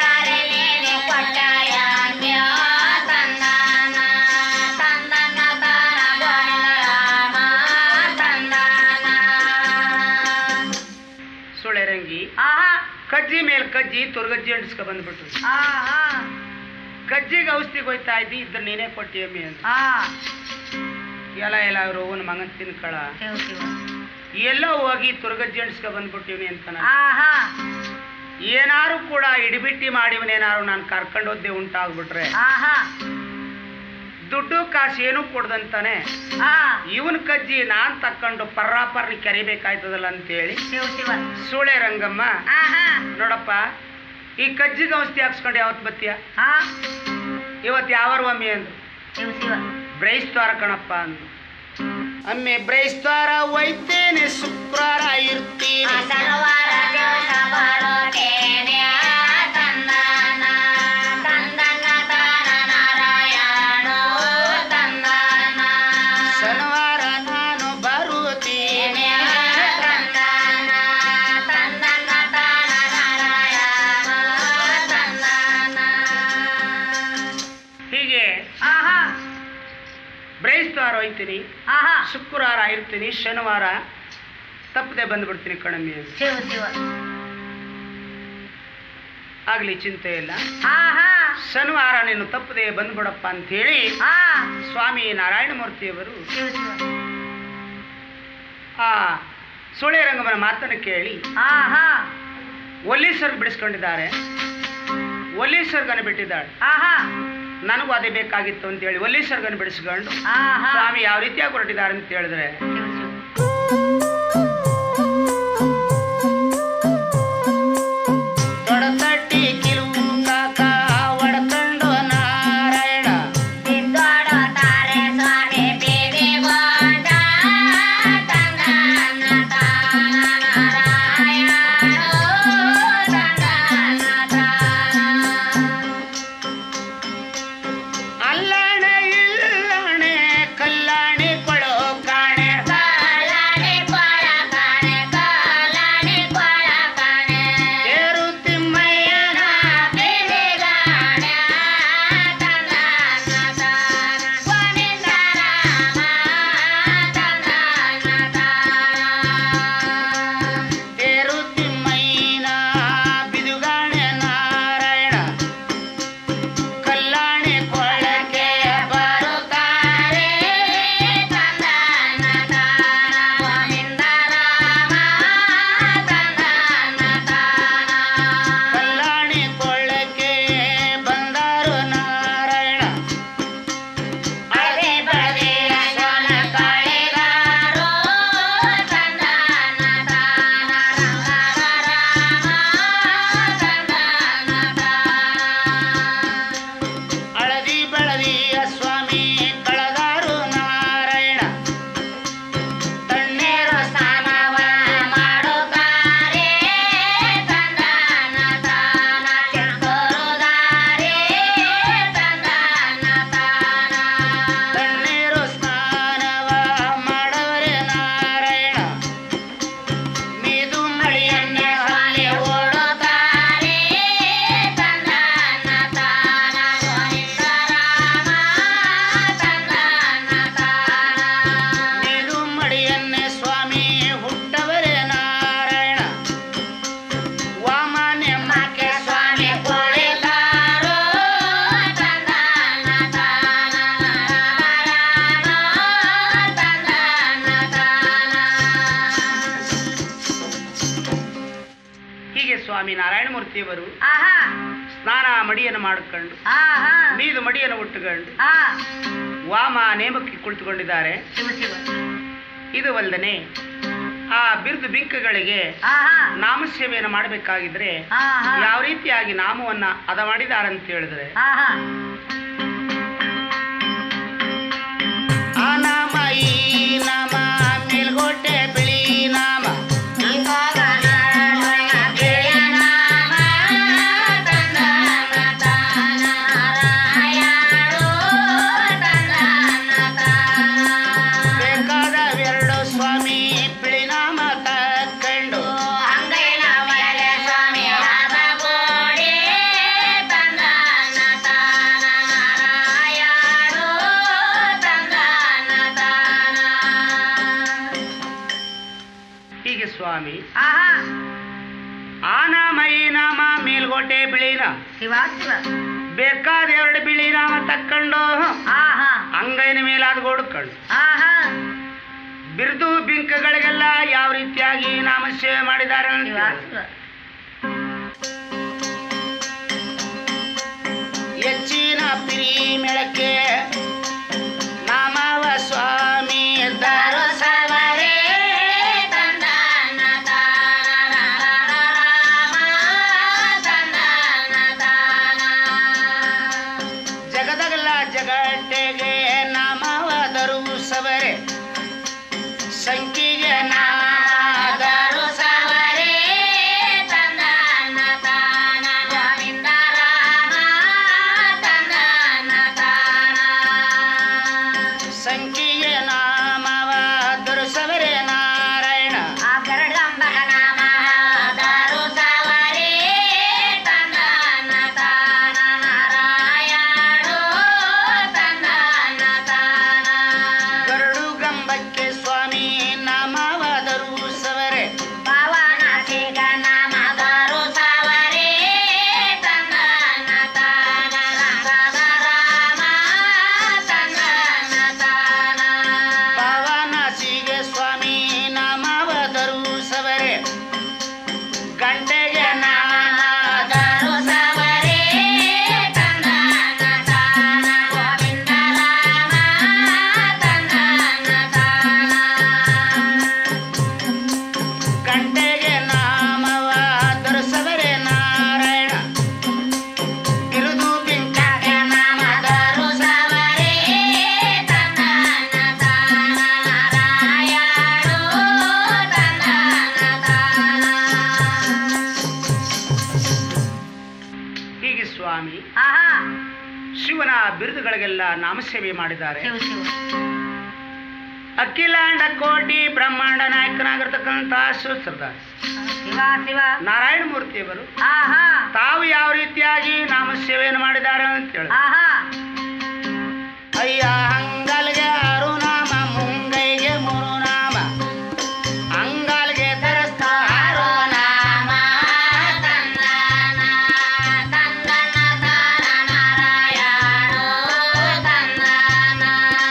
ಸುಳೆರಂಗಿ ಆಹಾ ಕಜ್ಜಿ ಮೇಲೆ ಕಜ್ಜಿ ತುರ್ಗಜ್ಜಿ ಅಂಟಿಸ್ಕೊ ಬಂದ್ಬಿಟ್ರು ಆಹಾ ಕಜ್ಜಿಗೆ ಔಷಧಿಗೆ ಹೋಯ್ತಾ ಇದ್ದಿ ಇದ್ರ ನೀನೇ ಕೊಟ್ಟಿಯಮ್ಮಿ ಅಂತ ಆ ಎಲ್ಲ ಎಲ್ಲ ಅವರು ಅವನ ಮಗನ್ ತಿನ್ಕಳ ಶಿವ ಶಿವ ಎಲ್ಲೋ ಹೋಗಿ ತುರ್ಗಜ್ಜಿ ಅಂಟಿಸ್ಕೊ ಬಂದ್ಬಿಟ್ಟಿವ್ನಿ ಅಂತ ನಾನು. ಆಹಾ ಏನಾರು ಕೂಡ ಇಡಿಬಿಟ್ಟಿ ಮಾಡಿವನೇನಾರು ನಾನು ಕರ್ಕೊಂಡು ಹೋದ್ದೆ ಉಂಟಾಗ್ಬಿಟ್ರೆ ಆಹಾ ದುಡ್ಡು ಕಾಸು ಏನೂ ಕೊಡ್ದಂತಾನೆ ಆ ಇವನ್ ಕಜ್ಜಿ ನಾನ್ ತಕ್ಕೊಂಡು ಪರ್ರಾಪರ್ನಿ ಕೆರಿಬೇಕಾಯ್ತದಲ್ಲ ಅಂತೇಳಿ ಶಿವ ಶಿವ ಸೂಳೆ ರಂಗಮ್ಮ ಆಹಾ ನೋಡಪ್ಪ ಈ ಕಜ್ಜಿಗೆ ಔಷಧಿ ಹಾಕ್ಸ್ಕೊಂಡು ಯಾವತ್ತು ಬತ್ತೀಯ ಆ ಇವತ್ತು ಯಾವಾರ ಒಮ್ಮೆ ಅಂದ್ರು ಶಿವ ಶಿವ ಬ್ರೈಸ್ತಾರ ಕಣಪ್ಪ ಅಂದ್ರು ಅಮ್ಮೆ ಬ್ರೈಸ್ತಾರ ಒಯ್ತೇನೆ ಶುಕ್ರವಾರ ಇರ್ತೀನಿ ಶನಿವಾರ ನಾನು ಬರುತ್ತೀನಿ ಹೀಗೆ ಆಹಾ ಬ್ರೈಸ್ತಾರ ಒಯ್ತೀನಿ ಆಹಾ ಶುಕ್ರವಾರ ಇರ್ತೀನಿ ಶನಿವಾರ ತಪ್ಪದೆ ಬಂದ್ಬಿಡ್ತೀನಿ ಕಣಮ್ಮಿ ಅಂತ ಶಿವ ಶಿವ ಆಗ್ಲಿ ಚಿಂತೆ ಇಲ್ಲ ಆಹಾ ಶನಿವಾರ ನೀನು ತಪ್ಪದೆ ಬಂದ್ಬಿಡಪ್ಪ ಅಂತ ಹೇಳಿ ಆ ಸ್ವಾಮಿ ನಾರಾಯಣ ಮೂರ್ತಿಯವರು ಶಿವ ಶಿವ ಆ ಸುಳೆ ರಂಗಮ್ಮನ ಮಾತನ್ನು ಕೇಳಿ ಆಹಾ ಒಲ್ಲೀಶ್ವರ್ ಬಿಡಿಸ್ಕೊಂಡಿದ್ದಾರೆ ಒಲ್ಲೀಶ್ವರ್ಗನ ಬಿಟ್ಟಿದ್ದಾಳೆ ಆಹಾ ನನಗೂ ಅದೇ ಬೇಕಾಗಿತ್ತು ಅಂತ ಹೇಳಿ ಒಲ್ಲೀಶ್ವರ್ಗನ ಬಿಡಿಸ್ಕೊಂಡು ಆಹಾ ಸ್ವಾಮಿ ಯಾವ ರೀತಿಯಾಗಿ ಹೊರಟಿದ್ದಾರೆ ಅಂತ ಹೇಳಿದ್ರೆ ಶಿವ ಶಿವ ತೊಡತಟ್ಟಿ ಕಿಲುವು ಕಾಕ ಒಡ್ಕೊಂಡು ನಾರಾಯಣ ಅಲ್ಲಣೆ ಇಲ್ಲಣೆ ಕಲ್ಲಾಣಿ ಕೊಳೋ ಕಾಣೆ ನಾರಾಯಣಮೂರ್ತಿಯವರು ಆಹಾ ಸ್ನಾನ ಮಡಿಯನ್ನು ಮಾಡಿಕೊಂಡು ಆಹಾ ನೀದು ಮಡಿಯನ್ನು ಉಟ್ಟುಕೊಂಡು ಆ ವಾಮ ನೇಮಕ್ಕೆ ಕುಳಿತುಕೊಂಡಿದ್ದಾರೆ ಶಿವ ಶಿವ ಇದು ಅಲ್ಲದೆ ಆ ಬಿರುದು ಬಿಂಕಗಳಿಗೆ ಆಹಾ ನಾಮಸೇವೆಯನ್ನು ಮಾಡಬೇಕಾಗಿದ್ರೆ ಆಹಾ ಯಾವ ರೀತಿಯಾಗಿ ನಾಮವನ್ನ ಅದ ಮಾಡಿದ್ದಾರೆ ಅಂತ ಹೇಳಿದ್ರೆ ಆಹಾ ಆ ನಾಮ ಈ ನಾಮ ಮೇಲ್ಗೋಟೆ ಬಿಳಿ ನಾಮ ಬೇಕಾದವೆರಡು ಸ್ವಾಮಿ ಬಿಳಿ ನಾಮ ತಕ್ಕಂಡು ಹೀಗೆ ಸ್ವಾಮಿ ಆಹಾ ಆ ನಾಮ ಈ ನಾಮ ಮೇಲ್ಗೋಟೆ ಬಿಳಿ ನಾಮ ಶಿವ ಶಿವ ಬೇಕಾದ ಎರಡು ಬಿಳಿ ನಾಮ ತಕ್ಕೊಂಡು ಆಹಾ ಅಂಗೈನ ಮೇಲಾದ ಗೋಡ್ಕೊಂಡು ಆಹಾ ಬಿರುದು ಬಿಂಕಗಳಿಗೆಲ್ಲ ಯಾವ ರೀತಿಯಾಗಿ ನಾಮ ಸೇವೆ ಮಾಡಿದ್ದಾರೆ ಅಂತ ಶಿವ ಹೇಳಿ. ಶಿವ ಹೆಚ್ಚಿನ ಪಿರಿ ಮೆಳಕೆ ನಾಮವ ಸ್ವಾಮಿ ದಾರು ಸವರೇ ಜಗದಗಲ ಜಗಟ್ಟೆಗೆ ನಾಮವಾದರು ಸವರೆ ಸಂಖ್ಯೆಗೆ ನಾಮದರು ಸವರೇ ಸಂಖ್ಯೆಗೆ ನಾಮವಾದರು ಸವರೆ ನಾರಾಯಣ ಆ ಗರಡಂಬರ ನಾಮ ದಾರು ಸವರೇ ತಂದನ ತಾನ ನಾರಾಯಣೋ ತಂದನ ತಾನ ಗರುಡು ಗಂಬಕ್ಕೆ ಸ್ವಾಮಿ ನಾಮವಾದರು ಸವರೆ ಪವನ ಸಿಗ ನಾಮ ದಾರು ಸವರೇ ತಂದನ ತಾನ ರಂಗದ ರಾಮ ತಂದನ ತಾನ ಪಾವನಾಸಿಗೆ ಸ್ವಾಮಿ ನಾಮವಾದರು ಸವರೆ ಗಂಟೆಗೆ ನಾಮದ ದಾರು ಸವರೇ ತಂದನ ತಾನ ಗೋವಿಂದ ರಾಮ ತಂದನ ತಾನ ಗಂಟೆಗೆ ನಾಮವಾದರು ಸವರೆ ನಾರಾಯಣ ಬಿರುದು ಬಿಂಕ ನಾಮದರು ಸವರೇ ತಂದನ ತಾನ ನಾರಾಯಣೋ ತಂದನ ತಾನ ಹೀಗೆ ಸ್ವಾಮಿ ಆಹಾ ಶಿವನ ಬಿರುದುಗಳಿಗೆಲ್ಲ ನಾಮಸೇವೆ ಮಾಡಿದ್ದಾರೆ ಶಿವ ಶಿವ ಅಖಿಲಾಂಡ ಕೋಟಿ ಬ್ರಹ್ಮಾಂಡ ನಾಯಕನಾಗಿರ್ತಕ್ಕಂಥ ಶಿವಸರ್ದಾರ್ ಶಿವ ಶಿವ ನಾರಾಯಣ ಮೂರ್ತಿಯವರು ಆಹಾ ತಾವು ಯಾವ ರೀತಿಯಾಗಿ ನಾಮಸೇವೆಯನ್ನು ಮಾಡಿದ್ದಾರೆ ಅಂತ ಹೇಳಿ ಆಹಾ ಅಯ್ಯ ಅಂಗಲ್ಗೆ ಆರು ನಾಮ ಮುಂಗೈಗೆ ಮೂರು ನಾಮ ಅಂಗಲ್ಗೆ ಧರಿಸ್ತಾರೋ ನಾಮ ತಂದನ ತಂದನ ತಾನ ನಾರಾಯಣೋ ತಂದನ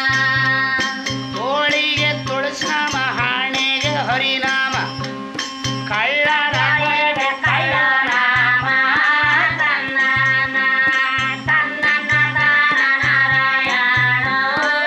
ತೋಳಿಗೆ ತುಳಸಿ ನಾಮ ಹಾಣಿಗೆ ಹರಿನಾಮ ಕಳ್ಳರ ಕಳ್ಳಗೆ ಕಳ್ಳ ರಾಮ ತಂದನ ತಂದನ ತಾನ ನಾರಾಯಣೋ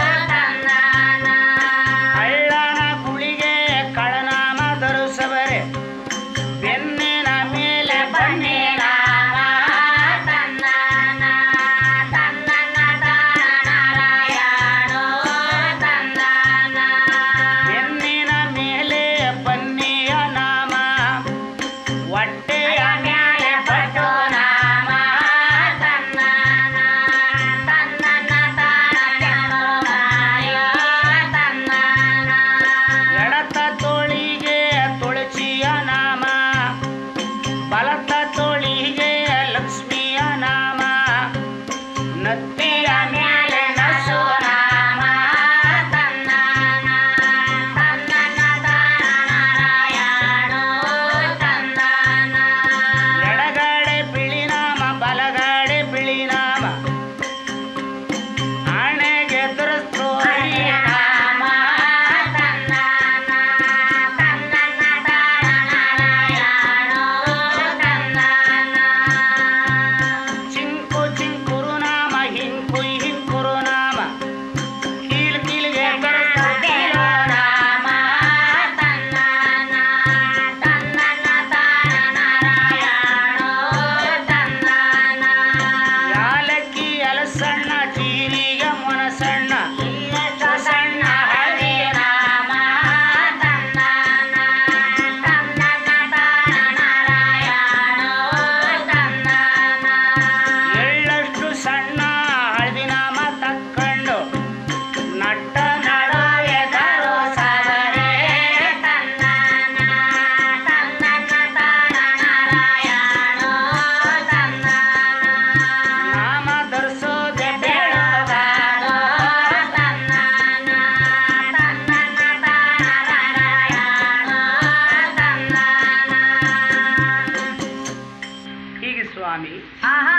ಹೀಗೆ ಸ್ವಾಮಿ ಆಹಾ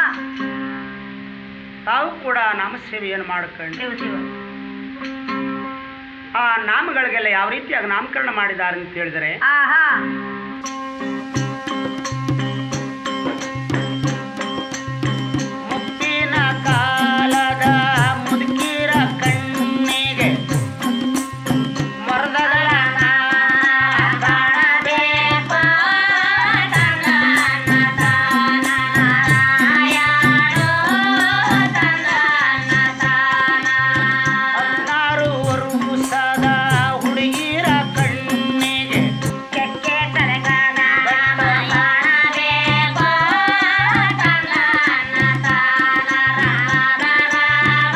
ತಾವು ಕೂಡ ನಾಮಸೇವೆಯನ್ನು ಮಾಡ್ಕೊಂಡು ಶಿವ ಶಿವ ಆ ನಾಮಗಳಿಗೆಲ್ಲ ಯಾವ ರೀತಿಯಾಗಿ ನಾಮಕರಣ ಮಾಡಿದ್ದಾರೆ ಅಂತ ಹೇಳಿದರೆ ಆಹಾ ಮುಪ್ಪಿನ ಕಾಲದ ಮುದುಕಿರ ಕಣ್ಣಿಗೆ ಮರದಗಳ ಕಾಣಬೇಕು ತಂದನ ತಾನ ನಾರಾಯಣೋ ತಂದನ ತಾನ ಹದಿನಾರು ವರ್ಷದ ಹುಡುಗಿರ ಕಣ್ಣಿಗೆ ಕೆಕ್ಕೆ ತಲೆಗಾನ ಕಾಣಬೇಕು ತಂದನ ತಾನ ರಾಮ ರಾಮ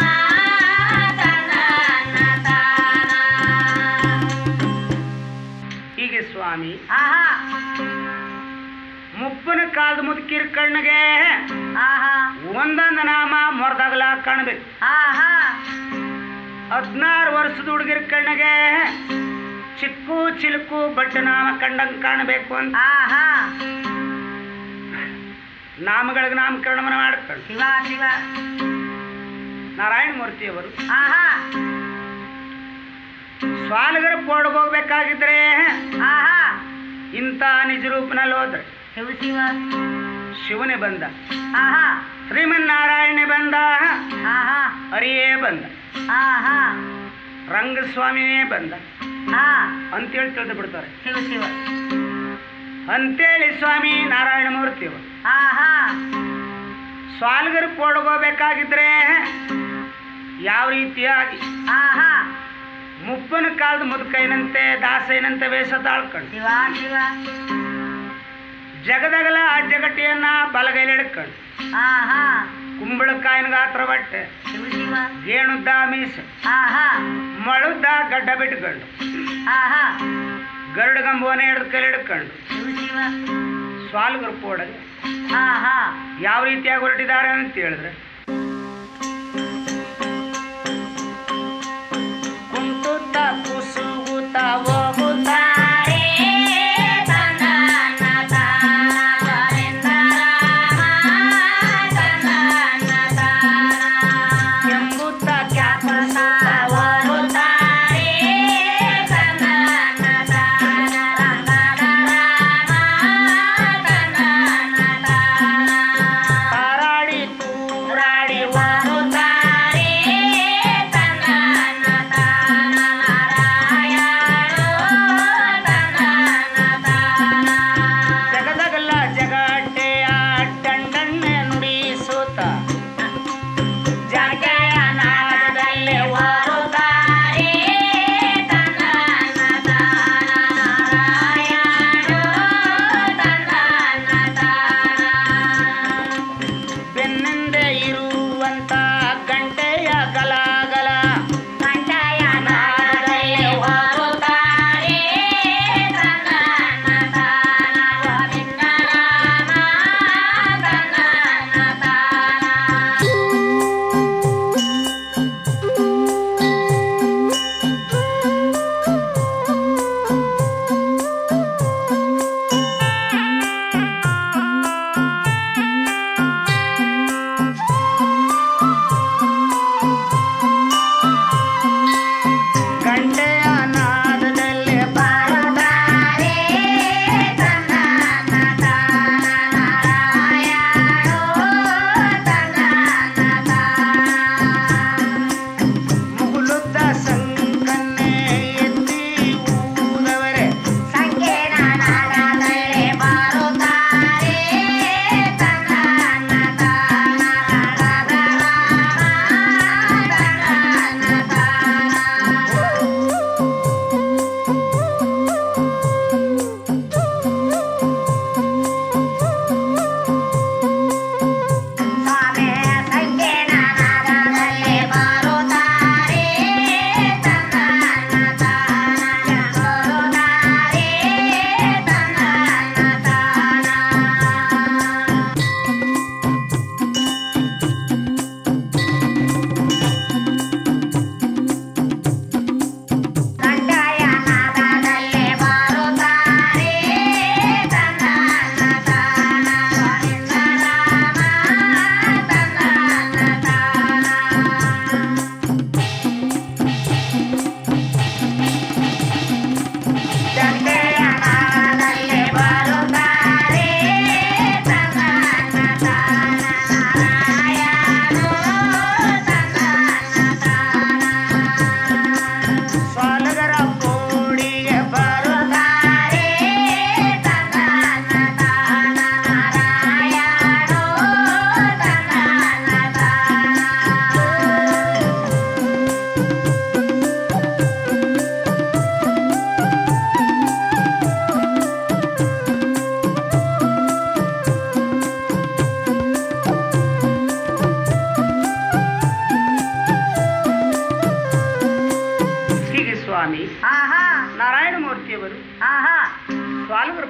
ತಂದನ ತಾನ ಹೀಗೆ ಸ್ವಾಮಿ ಆಹಾ ಮುಪ್ಪನ ಕಾಲದ ಮುದುಕಿರ ಕಣ್ಣಿಗೆ ಆಹಾ ಒಂದೊಂದು ನಾಮ ಮೊರದಾಗಲ ಕಾಣಬೇಕು ಆಹಾ ಹದಿನಾರು ವರ್ಷದ ಹುಡುಗಿರ ಕಣ್ಣಿಗೆ ಚಿಕ್ಕು ಚಿಲುಕು ಬಡ್ಡ ನಾಮ ಕಂಡಂಗೆ ಕಾಣಬೇಕು ಅಂತ ಆಹಾ ನಾಮಗಳಿಗೆ ನಾಮಕರಣವನ್ನು ಮಾಡ್ಕೊಂಡು ಶಿವ ಶಿವ ನಾರಾಯಣ ಮೂರ್ತಿಯವರು ಆಹಾ ಸ್ವಾಲಗರ ಪೋಡ್ಗೆ ಹೋಗ್ಬೇಕಾಗಿದ್ರೆ ಆಹಾ ಇಂಥ ನಿಜ ರೂಪನಲ್ಲಿ ಹೋದ್ರೆ ಶಿವ ಶಿವ ಶಿವನೇ ಬಂದ ಆಹಾ ಶ್ರೀಮನ್ನಾರಾಯಣೇ ಬಂದ ಆಹಾ ಹರಿಯೇ ಬಂದ ಆಹಾ ರಂಗಸ್ವಾಮಿನೇ ಬಂದ ಆ ಅಂತೇಳಿ ತಿಳಿದು ಬಿಡ್ತಾರೆ ಶಿವ ಶಿವ ಅಂತೇಳಿ ಸ್ವಾಮಿ ನಾರಾಯಣ ಮೂರ್ತಿಯವರು ಆಹಾ ಸ್ವಾಲಗರ ಪೋಡ್ಗೆ ಹೋಗ್ಬೇಕಾಗಿದ್ರೆ ಯಾವ ರೀತಿಯಾಗಿ ಆಹಾ ಮುಪ್ಪನ ಕಾಲದ ಮುದುಕೈನಂತೆ ದಾಸೈನಂತೆ ವೇಷ ತಾಳ್ಕೊಂಡು ಶಿವ ಶಿವ ಜಗದಗಲ ಆ ಜಗಟಿಯನ್ನ ಬಲಗೈಲಿ ಹಿಡ್ಕೊಂಡು ಆಹಾ ಕುಂಬಳಕಾಯಿನ ಗಾತ್ರ ಬಟ್ಟೆ ಶಿವ ಶಿವ ಗೇಣುದ್ದ ಮೀಸೆ ಆಹಾ ಮಳುದ್ದ ಗಡ್ಡ ಬಿಟ್ಕೊಂಡು ಆಹಾ ಗರುಡ ಗಂಬುವನ್ನ ಹಿಡಿದು ಕೈಲಿ ಹಿಡ್ಕೊಂಡು ಶಿವ ಶಿವ ಸ್ವಾಲ್ಗರು ಪೋಡಗೆ ಆಹಾ ಯಾವ ರೀತಿಯಾಗಿ ಹೊರಟಿದ್ದಾರೆ ಅಂತ ಹೇಳಿದ್ರೆ ಕುಂಟುತ್ತ ಕುಸುಗುತ್ತ ಹೋಗುತ್ತಾ ತಾರೆ ತಂದನ ತಾನ ಬರೆಂದ ರಾಮ ತಂದನ ತಾನ ಎಂಬುತ್ತ ಕ್ಯಾಪಸ ಹೋಗುತ್ತಾರೆ ತಂದನ ತಾನ ರಂಗದ ರಾಮ ತಂದನ ತಾನ ತಾರಾಡಿ ತೂರ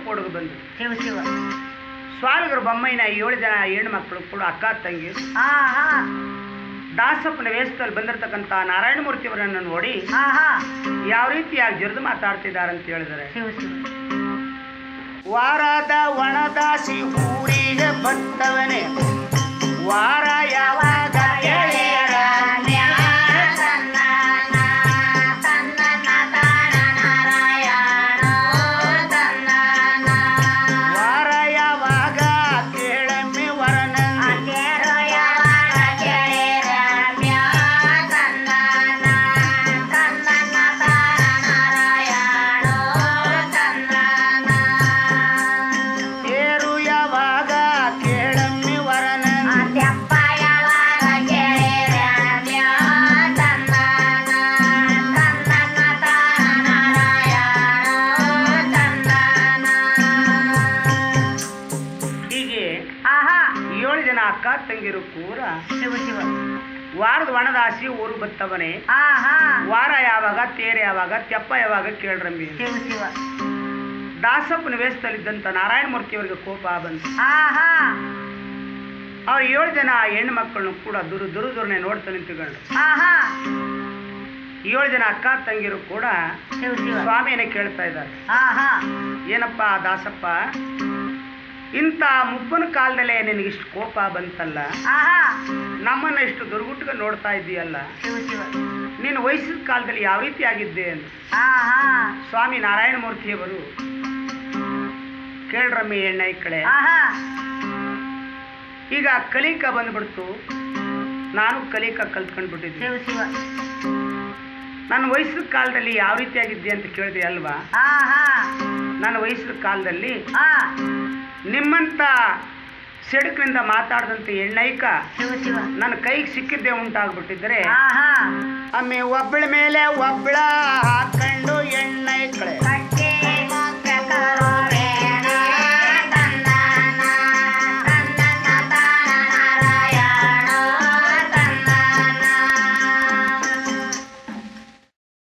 ಹುಡುಗ ಬಂದು ಶಿವ ಶಿವ ಸ್ವಾಮಿಗರು ಬೊಮ್ಮಯ್ಯನ ಏಳು ಜನ ಹೆಣ್ಣು ಮಕ್ಕಳು ಕೂಡ ಅಕ್ಕ ತಂಗಿ ಹಾ ಹಾ ದಾಸಪ್ಪನ ವೇಷದಲ್ಲಿ ಬಂದಿರತಕ್ಕಂಥ ನಾರಾಯಣಮೂರ್ತಿಯವರನ್ನು ನೋಡಿ ಹಾ ಹಾ ಯಾವ ರೀತಿಯಾಗಿ ಜರಿದು ಮಾತಾಡ್ತಿದ್ದಾರೆ ಅಂತ ಹೇಳಿದರೆ ಶಿವ ಶಿವ ವಾರದ ಒಣದಾಸಿ ಊರಿಗೆ ಬಂದವನೇ ವಾರ ಯಾವಾಗ ಗೆಳೆಯರ ವಾರ ಯಾವಾಗ ಕೇಳಮ್ಮಿ ವರನ ತೇರು ಯಾವಾಗ ಕೇಳಮ್ಮಿ ವರನ ಹೀಗೆ ಆಹಾ ಏಳು ಜನ ಅಕ್ಕ ತಂಗಿರು ಕೂಡ ಶಿವ ಶಿವ ವಾರದ ಒಣದಾಸಿ ಊರು ಬತ್ತವನೇ ಆಹಾ ವಾರ ಯಾವಾಗ ತೇರು ಯಾವಾಗ ತೆಪ್ಪ ಯಾವಾಗ ಕೇಳ್ರಮ್ಮಿ ಶಿವ ಶಿವ ದಾಸಪ್ಪನ ವೇಷದಲ್ಲಿದ್ದಂಥ ನಾರಾಯಣಮೂರ್ತಿಯವರಿಗೆ ಕೋಪ ಬಂತು ಆಹಾ ಅವ್ರು ಏಳು ಜನ ಹೆಣ್ಣು ಮಕ್ಕಳನ್ನು ಕೂಡ ದುರು ದುರು ದುರನೆ ನೋಡ್ತಾ ನಿಂತುಕೊಂಡು ಆಹಾ ಏಳು ಜನ ಅಕ್ಕ ತಂಗಿರು ಕೂಡ ಶಿವ ಶಿವ ಸ್ವಾಮಿಯನ್ನ ಕೇಳ್ತಾ ಇದ್ದಾರೆ ಆಹಾ ಏನಪ್ಪ ದಾಸಪ್ಪ ಇಂಥ ಮುಪ್ಪನ ಕಾಲದಲ್ಲೇ ನಿನಗಿಷ್ಟು ಕೋಪ ಬಂತಲ್ಲ ಆಹಾ ನಮ್ಮನ್ನ ಇಷ್ಟು ದುರ್ಗುಟ್ಗ ನೋಡ್ತಾ ಇದ್ದೀಯಲ್ಲ ಶಿವ ಶಿವ ನೀನು ವಯಸ್ಸಿನ ಕಾಲದಲ್ಲಿ ಯಾವ ರೀತಿ ಆಗಿದ್ದೆ ಅಂತ ಆಹಾ ಸ್ವಾಮಿ ನಾರಾಯಣಮೂರ್ತಿಯವರು ಕೇಳ್ರಮ್ಮಿ ಎಣ್ಣ ಈ ಕಡೆ ಆಹಾ ಈಗ ಕಲಿಕ ಬಂದ್ಬಿಡ್ತು ನಾನು ಕಲಿಕ ಕಲ್ತ್ಕೊಂಡ್ ಬಿಟ್ಟಿದ್ದೆ ಶಿವ ಶಿವ ನನ್ನ ವಯಸ್ಸಿನ ಕಾಲದಲ್ಲಿ ಯಾವ ರೀತಿ ಆಗಿದ್ದೆ ಅಂತ ಕೇಳಿದೆ ಅಲ್ವಾ ಆಹಾ ನನ್ನ ವಯಸ್ಸಿನ ಕಾಲದಲ್ಲಿ ಆ ನಿಮ್ಮಂತ ಸಿಡುಕಿನಿಂದ ಮಾತಾಡದಂತ ಎಣ್ಣೈಕ ಶಿವ ಶಿವ ನನ್ನ ಕೈಗೆ ಸಿಕ್ಕಿದ್ದೇ ಉಂಟಾಗ್ಬಿಟ್ಟಿದ್ರೆ ಆಹಾ ಒಮ್ಮೆ ಒಬ್ಬಳ ಮೇಲೆ ಒಬ್ಬಳ ಹಾಕೊಂಡು ಎಣ್ಣೆ ಕಳೆ